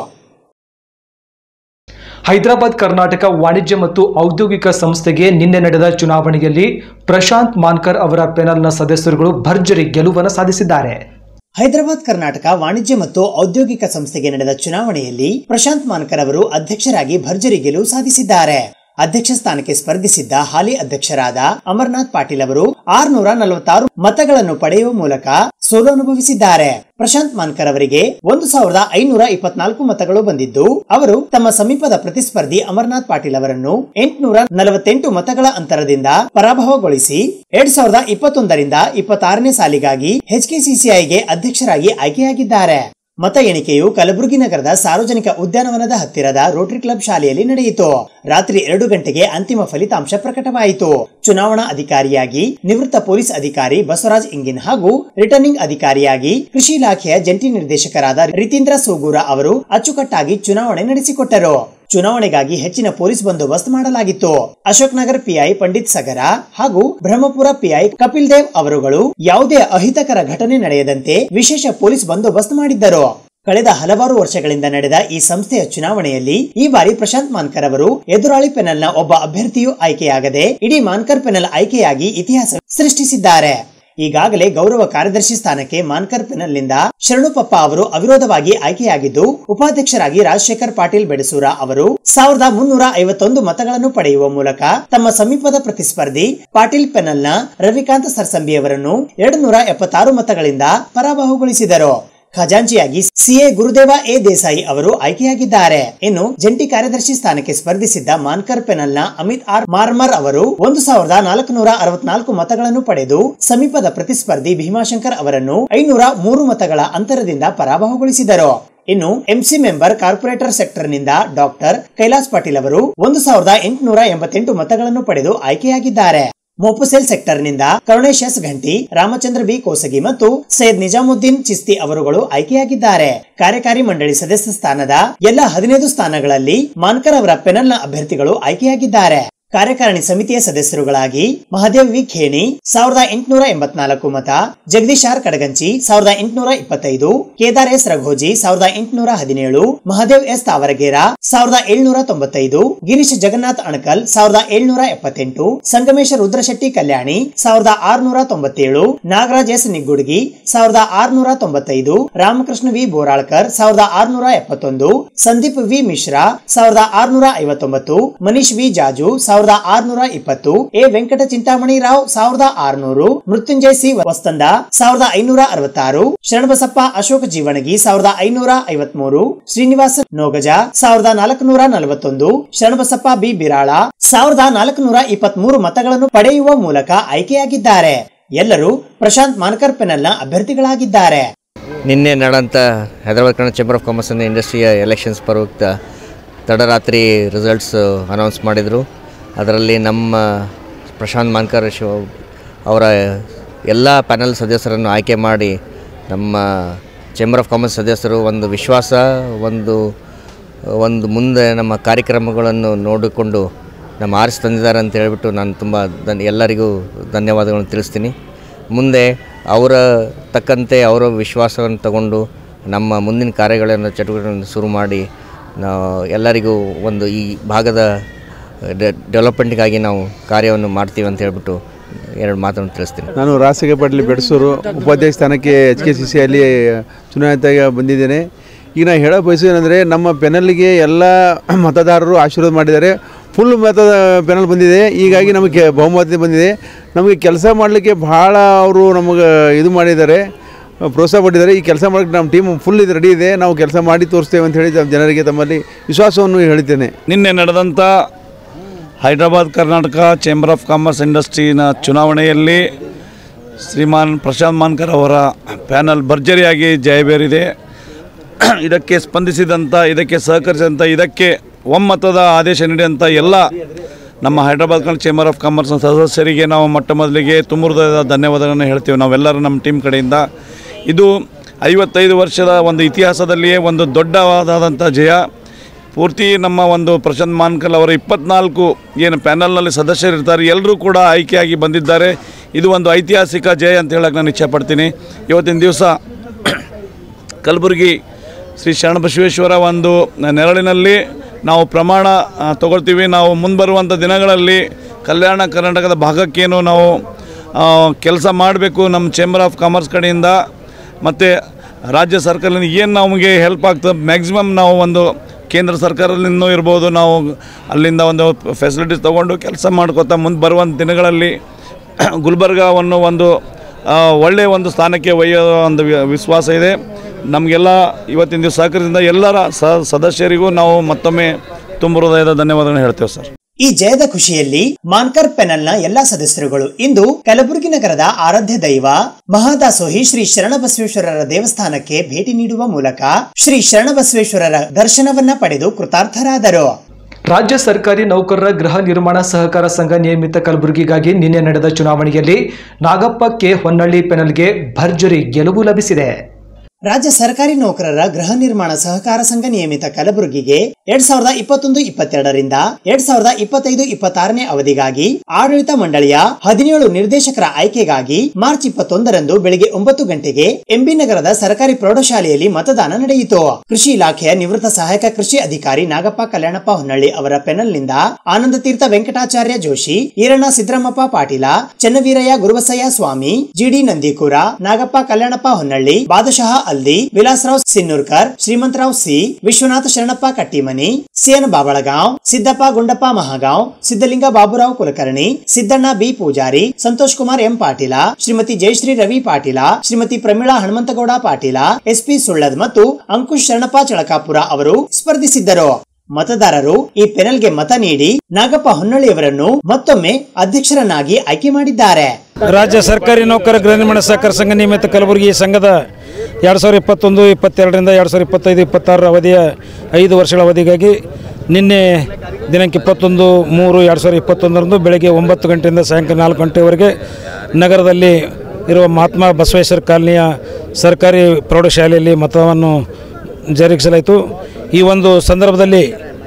ಹೈದರಾಬಾದ್ ಕರ್ನಾಟಕ ವಾಣಿಜ್ಯ ಮತ್ತು ಔದ್ಯೋಗಿಕ ಸಂಸ್ಥೆಗೆ ನಿನ್ನೆ ನಡೆದ ಚುನಾವಣೆಯಲ್ಲಿ ಪ್ರಶಾಂತ್ ಮಾನ್ಕರ್ ಅವರ ಪೆನಲ್ನ ಸದಸ್ಯರುಗಳು ಭರ್ಜರಿ ಗೆಲುವನ್ನು ಸಾಧಿಸಿದ್ದಾರೆ ಹೈದರಾಬಾದ್ ಕರ್ನಾಟಕ ವಾಣಿಜ್ಯ ಮತ್ತು ಔದ್ಯೋಗಿಕ ಸಂಸ್ಥೆಗೆ ನಡೆದ ಚುನಾವಣೆಯಲ್ಲಿ ಪ್ರಶಾಂತ್ ಮಾನ್ಕರ್ ಅವರು ಅಧ್ಯಕ್ಷರಾಗಿ ಭರ್ಜರಿ ಗೆಲುವು ಸಾಧಿಸಿದ್ದಾರೆ ಅಧ್ಯಕ್ಷ ಸ್ಥಾನಕ್ಕೆ ಸ್ಪರ್ಧಿಸಿದ್ದ ಹಾಲಿ ಅಧ್ಯಕ್ಷರಾದ ಅಮರ್ನಾಥ್ ಪಾಟೀಲ್ ಅವರು ಆರ್ನೂರ ನಲವತ್ತಾರು ಮತಗಳನ್ನು ಪಡೆಯುವ ಮೂಲಕ ಸೋಲು ಅನುಭವಿಸಿದ್ದಾರೆ ಪ್ರಶಾಂತ್ ಮಾನ್ಕರ್ ಅವರಿಗೆ ಒಂದು ಸಾವಿರದ ಐನೂರ ಇಪ್ಪತ್ನಾಲ್ಕು ಮತಗಳು ಬಂದಿದ್ದು ಅವರು ತಮ್ಮ ಸಮೀಪದ ಪ್ರತಿಸ್ಪರ್ಧಿ ಅಮರ್ನಾಥ್ ಪಾಟೀಲ್ ಅವರನ್ನು ಎಂಟುನೂರ ನಲವತ್ತೆಂಟು ಮತಗಳ ಅಂತರದಿಂದ ಪರಾಭವಗೊಳಿಸಿ ಎರಡ್ ಸಾವಿರದ ಇಪ್ಪತ್ತೊಂದರಿಂದ ಇಪ್ಪತ್ತಾರನೇ ಸಾಲಿಗಾಗಿ ಎಚ್ಕೆಸಿಸಿಐಗೆ ಅಧ್ಯಕ್ಷರಾಗಿ ಆಯ್ಕೆಯಾಗಿದ್ದಾರೆ ಮತ ಎಣಿಕೆಯು ಕಲಬುರಗಿ ನಗರದ ಸಾರ್ವಜನಿಕ ಉದ್ಯಾನವನದ ಹತ್ತಿರದ ರೋಟರಿ ಕ್ಲಬ್ ಶಾಲೆಯಲ್ಲಿ ನಡೆಯಿತು ರಾತ್ರಿ ಎರಡು ಗಂಟೆಗೆ ಅಂತಿಮ ಫಲಿತಾಂಶ ಪ್ರಕಟವಾಯಿತು ಚುನಾವಣಾ ಅಧಿಕಾರಿಯಾಗಿ ನಿವೃತ್ತ ಪೊಲೀಸ್ ಅಧಿಕಾರಿ ಬಸವರಾಜ್ ಇಂಗಿನ್ ಹಾಗೂ ರಿಟರ್ನಿಂಗ್ ಅಧಿಕಾರಿಯಾಗಿ ಕೃಷಿ ಇಲಾಖೆಯ ಜಂಟಿ ನಿರ್ದೇಶಕರಾದ ರಿತೀಂದ್ರ ಸೂಗೂರ ಅವರು ಅಚ್ಚುಕಟ್ಟಾಗಿ ಚುನಾವಣೆ ನಡೆಸಿಕೊಟ್ಟರು ಚುನಾವಣೆಗಾಗಿ ಹೆಚ್ಚಿನ ಪೊಲೀಸ್ ಬಂದೋಬಸ್ತ್ ಮಾಡಲಾಗಿತ್ತು ಅಶೋಕ್ ನಗರ್ ಪಿಐ ಪಂಡಿತ್ ಸಗರ ಹಾಗೂ ಬ್ರಹ್ಮಪುರ ಪಿಐ ಕಪಿಲ್ ದೇವ್ ಅವರುಗಳು ಯಾವುದೇ ಅಹಿತಕರ ಘಟನೆ ನಡೆಯದಂತೆ ವಿಶೇಷ ಪೊಲೀಸ್ ಬಂದೋಬಸ್ತ್ ಮಾಡಿದ್ದರು ಕಳೆದ ಹಲವಾರು ವರ್ಷಗಳಿಂದ ನಡೆದ ಈ ಸಂಸ್ಥೆಯ ಚುನಾವಣೆಯಲ್ಲಿ ಈ ಬಾರಿ ಪ್ರಶಾಂತ್ ಮಾನ್ಕರ್ ಅವರು ಎದುರಾಳಿ ಪೆನಲ್ನ ಒಬ್ಬ ಅಭ್ಯರ್ಥಿಯೂ ಆಯ್ಕೆಯಾಗದೆ ಇಡೀ ಮಾನ್ಕರ್ ಪೆನಲ್ ಆಯ್ಕೆಯಾಗಿ ಇತಿಹಾಸ ಸೃಷ್ಟಿಸಿದ್ದಾರೆ ಈಗಾಗಲೇ ಗೌರವ ಕಾರ್ಯದರ್ಶಿ ಸ್ಥಾನಕ್ಕೆ ಮಾನ್ಕರ್ ಪೆನಲ್ನಿಂದ ಶರಣುಪಪ್ಪ ಅವರು ಅವಿರೋಧವಾಗಿ ಆಯ್ಕೆಯಾಗಿದ್ದು ಉಪಾಧ್ಯಕ್ಷರಾಗಿ ರಾಜಶೇಖರ್ ಪಾಟೀಲ್ ಬೆಡಸೂರ ಅವರು ಸಾವಿರದ ಮುನ್ನೂರ ಐವತ್ತೊಂದು ಮತಗಳನ್ನು ಪಡೆಯುವ ಮೂಲಕ ತಮ್ಮ ಸಮೀಪದ ಪ್ರತಿಸ್ಪರ್ಧಿ ಪಾಟೀಲ್ ಪೆನಲ್ನ ರವಿಕಾಂತ್ ಸರ್ಸಂಬಿ ಅವರನ್ನು ಎರಡು ನೂರ ಎಪ್ಪತ್ತಾರು ಮತಗಳಿಂದ ಪರಾಭವಗೊಳಿಸಿದರು ಖಜಾಂಚಿಯಾಗಿ ಸಿಎ ಗುರುದೇವ ಎ ದೇಸಾಯಿ ಅವರು ಆಯ್ಕೆಯಾಗಿದ್ದಾರೆ ಇನ್ನು ಜಂಟಿ ಕಾರ್ಯದರ್ಶಿ ಸ್ಥಾನಕ್ಕೆ ಸ್ಪರ್ಧಿಸಿದ್ದ ಮಾನ್ಕರ್ ಪೆನಲ್ನ ಅಮಿತ್ ಆರ್ ಮಾರ್ಮರ್ ಅವರು ಒಂದು ಸಾವಿರದ ನಾಲ್ಕುನೂರ ಅರವತ್ನಾಲ್ಕು ಮತಗಳನ್ನು ಪಡೆದು ಸಮೀಪದ ಪ್ರತಿಸ್ಪರ್ಧಿ ಭೀಮಾಶಂಕರ್ ಅವರನ್ನು ಐನೂರ ಮೂರು ಮತಗಳ ಅಂತರದಿಂದ ಪರಾಭವಗೊಳಿಸಿದರು ಇನ್ನು ಎಂಸಿ ಮೆಂಬರ್ ಕಾರ್ಪೊರೇಟರ್ ಸೆಕ್ಟರ್ನಿಂದ ಡಾಕ್ಟರ್ ಕೈಲಾಸ್ ಪಾಟೀಲ್ ಅವರು ಒಂದು ಸಾವಿರದ ಎಂಟುನೂರ ಎಂಬತ್ತೆಂಟು ಮತಗಳನ್ನು ಪಡೆದು ಆಯ್ಕೆಯಾಗಿದ್ದಾರೆ ಮೋಪುಸೆಲ್ ಸೆಕ್ಟರ್ನಿಂದ ಕರುಣೇಶ್ ಎಸ್ ಘಂಟಿ ರಾಮಚಂದ್ರ ಬಿ ಕೋಸಗಿ ಮತ್ತು ಸೈಯದ್ ನಿಜಾಮುದ್ದೀನ್ ಚಿಸ್ತಿ ಅವರುಗಳು ಆಯ್ಕೆಯಾಗಿದ್ದಾರೆ ಕಾರ್ಯಕಾರಿ ಮಂಡಳಿ ಸದಸ್ಯ ಸ್ಥಾನದ ಎಲ್ಲ ಹದಿನೈದು ಸ್ಥಾನಗಳಲ್ಲಿ ಮಾನ್ಕರ್ ಅವರ ಪೆನಲ್ನ ಅಭ್ಯರ್ಥಿಗಳು ಆಯ್ಕೆಯಾಗಿದ್ದಾರೆ ಕಾರ್ಯಕಾರಿಣಿ ಸಮಿತಿಯ ಸದಸ್ಯರುಗಳಾಗಿ ಮಹದೇವ್ ವಿ ಖೇಣಿ ಸಾವಿರದ ಎಂಟುನೂರ ಎಂಬತ್ನಾಲ್ಕು ಮತ ಜಗದೀಶ್ ಆರ್ ಕಡಗಂಚಿ ಸಾವಿರದ ಎಂಟುನೂರ ಇಪ್ಪತ್ತೈದು ಕೇದಾರ್ ಎಸ್ ರಘೋಜಿ ಸಾವಿರದ ಎಂಟುನೂರ ಹದಿನೇಳು ಮಹದೇವ್ ಎಸ್ ತಾವರಗೇರ ಸಾವಿರದ ಏಳ್ನೂರ ತೊಂಬತ್ತೈದು ಗಿರೀಶ್ ಜಗನ್ನಾಥ್ ಅಣಕಲ್ ಸಾವಿರದ ಏಳ್ನೂರ ಎಪ್ಪತ್ತೆಂಟು ಸಂಗಮೇಶ ರುದ್ರಶೆಟ್ಟಿ ಕಲ್ಯಾಣಿ ಸಾವಿರದ ಆರುನೂರ ತೊಂಬತ್ತೇಳು ನಾಗರಾಜ್ ಎಸ್ ನಿಗ್ಗುಡ್ಗಿ ಸಾವಿರದ ಆರುನೂರ ತೊಂಬತ್ತೈದು ರಾಮಕೃಷ್ಣ ವಿ ಬೋರಾಳ್ಕರ್ ಸಾವಿರದ ಆರುನೂರ ಎಪ್ಪತ್ತೊಂದು ಸಂದೀಪ್ ವಿ ಮಿಶ್ರಾ ಸಾವಿರದ ಆರುನೂರ ಐವತ್ತೊಂಬತ್ತು ಮನೀಶ್ ವಿ ಜಾಜು ಸಾವಿರದ ಆರುನೂರ ಇಪ್ಪತ್ತು ಎ ವೆಂಕಟ ಚಿಂತಾಮಣಿ ರಾವ್ ಸಾವಿರದ ಆರುನೂರು ಮೃತ್ಯುಂಜಯ್ ಸಿ ವಸ್ತಂದ ಸಾವಿರದ ಐನೂರ ಅರವತ್ತಾರು ಶರಣಬಸಪ್ಪ ಅಶೋಕ್ ಜೀವಣಗಿ ಸಾವಿರದ ಐನೂರ ಐವತ್ಮೂರು ಶ್ರೀನಿವಾಸ ನೋಗಜ ಸಾವಿರದ ನಾಲ್ಕುನೂರ ನಲವತ್ತೊಂದು ಶರಣಬಸಪ್ಪ ಬಿ ಬಿರಾಳ ಸಾವಿರದ ನಾಲ್ಕುನೂರ ಇಪ್ಪತ್ಮೂರು ಮತಗಳನ್ನು ಪಡೆಯುವ ಮೂಲಕ ಆಯ್ಕೆಯಾಗಿದ್ದಾರೆ ಎಲ್ಲರೂ ಪ್ರಶಾಂತ್ ಮಾನ್ಕರ್ ಪೆನಲ್ನ ಅಭ್ಯರ್ಥಿಗಳಾಗಿದ್ದಾರೆ ನಿನ್ನೆ ನಡೆದಂಥ Hyderabad Kannada chamber of commerce and ಇಂಡಸ್ಟ್ರಿಯ ಎಲೆಕ್ಷನ್ಸ್ ಪ್ರಯುಕ್ತ ತಡರಾತ್ರಿ ರಿಸಲ್ಟ್ಸ್ ಅನೌನ್ಸ್ ಮಾಡಿದರು ಅದರಲ್ಲಿ ನಮ್ಮ ಪ್ರಶಾಂತ್ ಮಾನ್ಕರ್ ಶಿವ ಅವರ ಎಲ್ಲ ಪ್ಯಾನಲ್ ಸದಸ್ಯರನ್ನು ಆಯ್ಕೆ ಮಾಡಿ ನಮ್ಮ ಚೇಂಬರ್ ಆಫ್ ಕಾಮರ್ಸ್ ಸದಸ್ಯರು ಒಂದು ವಿಶ್ವಾಸ ಒಂದು ಒಂದು ಮುಂದೆ ನಮ್ಮ ಕಾರ್ಯಕ್ರಮಗಳನ್ನು ನೋಡಿಕೊಂಡು ನಮ್ಮ ಆರಿಸಿ ತಂದಿದ್ದಾರೆ ಅಂತ ಹೇಳ್ಬಿಟ್ಟು ನಾನು ತುಂಬ ಧನ್ ಎಲ್ಲರಿಗೂ ಧನ್ಯವಾದಗಳನ್ನು ತಿಳಿಸ್ತೀನಿ ಮುಂದೆ ಅವರ ತಕ್ಕಂತೆ ಅವರ ವಿಶ್ವಾಸವನ್ನು ತಗೊಂಡು ನಮ್ಮ ಮುಂದಿನ ಕಾರ್ಯಗಳನ್ನು ಚಟುವಟಿಕೆಗಳನ್ನು ಶುರು ಮಾಡಿ ನಾವು ಎಲ್ಲರಿಗೂ ಒಂದು ಈ ಭಾಗದ ಡೆ- ಡೆವಲಪ್ಮೆಂಟ್ಗಾಗಿ ನಾವು ಕಾರ್ಯವನ್ನು ಮಾಡ್ತೀವಿ ಅಂತ ಹೇಳ್ಬಿಟ್ಟು ಎರಡು ಮಾತನ್ನು ತಿಳಿಸ್ತೀನಿ ನಾನು ರಾಸಿಗೆ ಪಡ್ಲಿ ಬೆಡಸೂರು ಉಪಾಧ್ಯಕ್ಷ ಸ್ಥಾನಕ್ಕೆ ಎಚ್ ಕೆ ಸಿ ಸಿಯಲ್ಲಿ ಚುನಾಯಿತಾಗಿ ಬಂದಿದ್ದೇನೆ ಈಗ ನಾನು ಹೇಳೋ ಬಯಸೋದೇನೆಂದರೆ ನಮ್ಮ ಪೆನಲ್ಗೆ ಎಲ್ಲ ಮತದಾರರು ಆಶೀರ್ವಾದ ಮಾಡಿದ್ದಾರೆ ಫುಲ್ ಮತದ ಪೆನಲ್ ಬಂದಿದೆ ಹೀಗಾಗಿ ನಮಗೆ ಬಹುಮತ ಬಂದಿದೆ ನಮಗೆ ಕೆಲಸ ಮಾಡಲಿಕ್ಕೆ ಭಾಳ ಅವರು ನಮಗೆ ಇದು ಮಾಡಿದ್ದಾರೆ ಪ್ರೋತ್ಸಾಹ ಪಟ್ಟಿದ್ದಾರೆ ಈ ಕೆಲಸ ಮಾಡೋಕ್ಕೆ ನಮ್ಮ ಟೀಮ್ ಫುಲ್ ಇದು ರೆಡಿ ಇದೆ ನಾವು ಕೆಲಸ ಮಾಡಿ ತೋರಿಸ್ತೇವೆ ಅಂತ ಹೇಳಿ ಜನರಿಗೆ ತಮ್ಮಲ್ಲಿ ವಿಶ್ವಾಸವನ್ನು ಹೇಳಿದ್ದೇನೆ ನಿನ್ನೆ ನಡೆದಂಥ Hyderabad Karnataka chamber of commerce ಇಂಡಸ್ಟ್ರಿನ ಚುನಾವಣೆಯಲ್ಲಿ ಶ್ರೀಮಾನ್ ಪ್ರಶಾಂತ್ ಮಾನ್ಕರ್ ಅವರ ಪ್ಯಾನಲ್ ಭರ್ಜರಿಯಾಗಿ ಜಯಬೇರಿದೆ ಇದಕ್ಕೆ ಸ್ಪಂದಿಸಿದಂಥ ಇದಕ್ಕೆ ಸಹಕರಿಸಿದಂಥ ಇದಕ್ಕೆ ಒಮ್ಮತದ ಆದೇಶ ನೀಡಿದಂಥ ಎಲ್ಲ ನಮ್ಮ ಹೈದರಾಬಾದ್ ಕನ್ನಡ ಚೇಂಬರ್ ಆಫ್ ಕಾಮರ್ಸ್ನ ಸದಸ್ಯರಿಗೆ ನಾವು ಮೊಟ್ಟ ಮೊದಲಿಗೆ ತುಂಬ ಹೃದಯದ ಧನ್ಯವಾದಗಳನ್ನು ಹೇಳ್ತೀವಿ ನಾವೆಲ್ಲರೂ ನಮ್ಮ ಟೀಮ್ ಕಡೆಯಿಂದ ಇದು ಐವತ್ತೈದು ವರ್ಷದ ಒಂದು ಇತಿಹಾಸದಲ್ಲಿಯೇ ಒಂದು ದೊಡ್ಡವಾದಂಥ ಜಯ ಪೂರ್ತಿ ನಮ್ಮ ಒಂದು ಪ್ರಶಾಂತ್ ಮಾನ್ಕಲ್ ಅವರ ಇಪ್ಪತ್ನಾಲ್ಕು ಏನು ಪ್ಯಾನಲ್ನಲ್ಲಿ ಸದಸ್ಯರಿರ್ತಾರೆ ಎಲ್ಲರೂ ಕೂಡ ಆಯ್ಕೆಯಾಗಿ ಬಂದಿದ್ದಾರೆ ಇದು ಒಂದು ಐತಿಹಾಸಿಕ ಜಯ ಅಂತ ಹೇಳಕ್ಕೆ ನಾನು ಇಚ್ಛೆಪಡ್ತೀನಿ ಇವತ್ತಿನ ದಿವಸ ಕಲಬುರಗಿ ಶ್ರೀ ಶರಣಬಸವೇಶ್ವರ ಒಂದು ನೆರಳಿನಲ್ಲಿ ನಾವು ಪ್ರಮಾಣ ಆ, ತಗೊಳ್ತೀವಿ ನಾವು ಮುಂಬರುವಂಥ ದಿನಗಳಲ್ಲಿ ಕಲ್ಯಾಣ ಕರ್ನಾಟಕದ ಭಾಗಕ್ಕೇನು ನಾವು ಕೆಲಸ ಮಾಡಬೇಕು ನಮ್ಮ ಚೇಂಬರ್ ಆಫ್ ಕಾಮರ್ಸ್ ಕಡೆಯಿಂದ ಮತ್ತು ರಾಜ್ಯ ಸರ್ಕಾರದಿಂದ ಏನು ನಮಗೆ ಹೆಲ್ಪ್ ಆಗ್ತದೆ ಮ್ಯಾಕ್ಸಿಮಮ್ ನಾವು ಒಂದು ಕೇಂದ್ರ ಸರ್ಕಾರದಿಂದ ಇರ್ಬೋದು ನಾವು ಅಲ್ಲಿಂದ ಒಂದು ಫೆಸಿಲಿಟೀಸ್ ತೊಗೊಂಡು ಕೆಲಸ ಮಾಡ್ಕೋತಾ ಮುಂದೆ ಬರುವಂಥ ದಿನಗಳಲ್ಲಿ ಗುಲ್ಬರ್ಗಾವನ್ನು ಒಂದು ಆ, ಒಳ್ಳೆಯ ಒಂದು ಸ್ಥಾನಕ್ಕೆ ಒಯ್ಯೋ ಒಂದು ವಿ- ವಿಶ್ವಾಸ ಇದೆ ನಮಗೆಲ್ಲ ಇವತ್ತಿನ ದಿವಸ ಸಹಕಾರದಿಂದ ಎಲ್ಲರ ಸ ಸದಸ್ಯರಿಗೂ ನಾವು ಮತ್ತೊಮ್ಮೆ ತುಂಬ ಹೃದಯದ ಧನ್ಯವಾದಗಳನ್ನು ಹೇಳ್ತೇವೆ ಸರ್ ಈ ಜಯದ ಖುಷಿಯಲ್ಲಿ ಮಾನ್ಕರ್ ಪೆನಲ್ನ ಎಲ್ಲಾ ಸದಸ್ಯರುಗಳು ಇಂದು ಕಲಬುರಗಿ ನಗರದ ಆರಾಧ್ಯ ದೈವ ಮಹಾದಾಸೋಹಿ ಶ್ರೀ ಶರಣಬಸವೇಶ್ವರರ ದೇವಸ್ಥಾನಕ್ಕೆ ಭೇಟಿ ನೀಡುವ ಮೂಲಕ ಶ್ರೀ ಶರಣಬಸವೇಶ್ವರರ ದರ್ಶನವನ್ನ ಪಡೆದು ಕೃತಾರ್ಥರಾದರು ರಾಜ್ಯ ಸರ್ಕಾರಿ ನೌಕರರ ಗೃಹ ನಿರ್ಮಾಣ ಸಹಕಾರ ಸಂಘ ನಿಯಮಿತ ಕಲಬುರಗಿಗಾಗಿ ನಿನ್ನೆ ನಡೆದ ಚುನಾವಣೆಯಲ್ಲಿ ನಾಗಪ್ಪ ಕೆ ಹೊನ್ನಳ್ಳಿ ಪೆನಲ್ಗೆ ಭರ್ಜರಿ ಗೆಲುವು ಲಭಿಸಿದೆ ರಾಜ್ಯ ಸರ್ಕಾರಿ ನೌಕರರ ಗೃಹ ನಿರ್ಮಾಣ ಸಹಕಾರ ಸಂಘ ನಿಯಮಿತ ಕಲಬುರಗಿಗೆ ಎರಡ್ ಸಾವಿರದ ಇಪ್ಪತ್ತೊಂದು ಇಪ್ಪತ್ತೆರಡರಿಂದ ಎರಡ್ ಸಾವಿರದ ಇಪ್ಪತ್ತೈದು ಇಪ್ಪತ್ತಾರನೇ ಅವಧಿಗಾಗಿ ಆಡಳಿತ ಮಂಡಳಿಯ ಹದಿನೇಳು ನಿರ್ದೇಶಕರ ಆಯ್ಕೆಗಾಗಿ ಮಾರ್ಚ್ ಇಪ್ಪತ್ತೊಂದರಂದು ಬೆಳಿಗ್ಗೆ ಒಂಬತ್ತು ಗಂಟೆಗೆ ಎಂಬಿ ನಗರದ ಸರ್ಕಾರಿ ಪ್ರೌಢಶಾಲೆಯಲ್ಲಿ ಮತದಾನ ನಡೆಯಿತು ಕೃಷಿ ಇಲಾಖೆಯ ನಿವೃತ್ತ ಸಹಾಯಕ ಕೃಷಿ ಅಧಿಕಾರಿ ನಾಗಪ್ಪ ಕಲ್ಯಾಣಪ್ಪ ಹೊನ್ನಳ್ಳಿ ಅವರ ಪೆನಲ್ನಿಂದ Ananda Tirtha Venkatacharya Joshi Iranna Siddaramappa Patil Channaveeraiah Gurubasayya Swamy GD Nandikur Nagappa Kalyanappa Honnalli Badshah Aldi Vilasrao Sinnurkar Shrimantrao C Vishwanath Sharanappa Kattimani CN Babalgaon Siddappa Gundappa Mahagaon Siddalinga Baburao Kulkarni Siddanna B Pujari Santosh Kumar M Patil Shrimati Jayashree Ravi Patil Shrimati Pramila Hanumantagouda Patil SP Sullad ಮತ್ತು ಅಂಕುಶ್ ಶರಣಪ್ಪ ಚಳಕಾಪುರ ಅವರು ಸ್ಪರ್ಧಿಸಿದ್ದರು ಮತದಾರರು ಈ ಪೆನಲ್ಗೆ ಮತ ನೀಡಿ ನಾಗಪ್ಪ ಹೊನ್ನಳ್ಳಿಯವರನ್ನು ಮತ್ತೊಮ್ಮೆ ಅಧ್ಯಕ್ಷರನ್ನಾಗಿ ಆಯ್ಕೆ ಮಾಡಿದ್ದಾರೆ ರಾಜ್ಯ ಸರ್ಕಾರಿ ನೌಕರ ಗೃಹ ನಿರ್ಮಾಣ ಸಹಕಾರ ಸಂಘ ನಿಯಮಿತ ಕಲಬುರಗಿ ಸಂಘದ ಎರಡು ಸಾವಿರದ ಇಪ್ಪತ್ತೊಂದು ಇಪ್ಪತ್ತೆರಡರಿಂದ ಎರಡು ಸಾವಿರದ ಇಪ್ಪತ್ತೈದು ಇಪ್ಪತ್ತಾರರ ಅವಧಿಯ ಐದು ವರ್ಷಗಳ ಅವಧಿಗಾಗಿ ನಿನ್ನೆ ದಿನಾಂಕ ಇಪ್ಪತ್ತೊಂದು ಮೂರು ಎರಡು ಸಾವಿರದ ಇಪ್ಪತ್ತೊಂದರಂದು ಬೆಳಗ್ಗೆ ಒಂಬತ್ತು ಗಂಟೆಯಿಂದ ಸಾಯಂಕಾಲ ನಾಲ್ಕು ಗಂಟೆವರೆಗೆ ನಗರದಲ್ಲಿ ಇರುವ ಮಹಾತ್ಮ ಬಸವೇಶ್ವರ ಕಾಲನಿಯ ಸರ್ಕಾರಿ ಪ್ರೌಢಶಾಲೆಯಲ್ಲಿ ಮತವನ್ನು ಜರುಗಿಸಲಾಯಿತು ಈ ಒಂದು ಸಂದರ್ಭದಲ್ಲಿ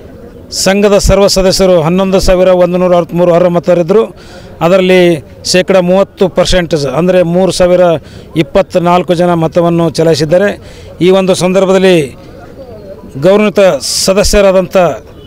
ಸಂಘದ ಸರ್ವ ಸದಸ್ಯರು ಹನ್ನೊಂದು ಸಾವಿರ ಒಂದು ನೂರ ಅರವತ್ತ್ಮೂರು ಅರ್ಹ ಮತದಾರರಿದ್ದರು ಅದರಲ್ಲಿ ಶೇಕಡ ಮೂವತ್ತು ಪರ್ಸೆಂಟೇಜ್ ಅಂದರೆ ಮೂರು ಸಾವಿರ ಇಪ್ಪತ್ತ್ನಾಲ್ಕು ಜನ ಮತವನ್ನು ಚಲಾಯಿಸಿದ್ದಾರೆ ಈ ಒಂದು ಸಂದರ್ಭದಲ್ಲಿ ಗೌರವಿತ ಸದಸ್ಯರಾದಂಥ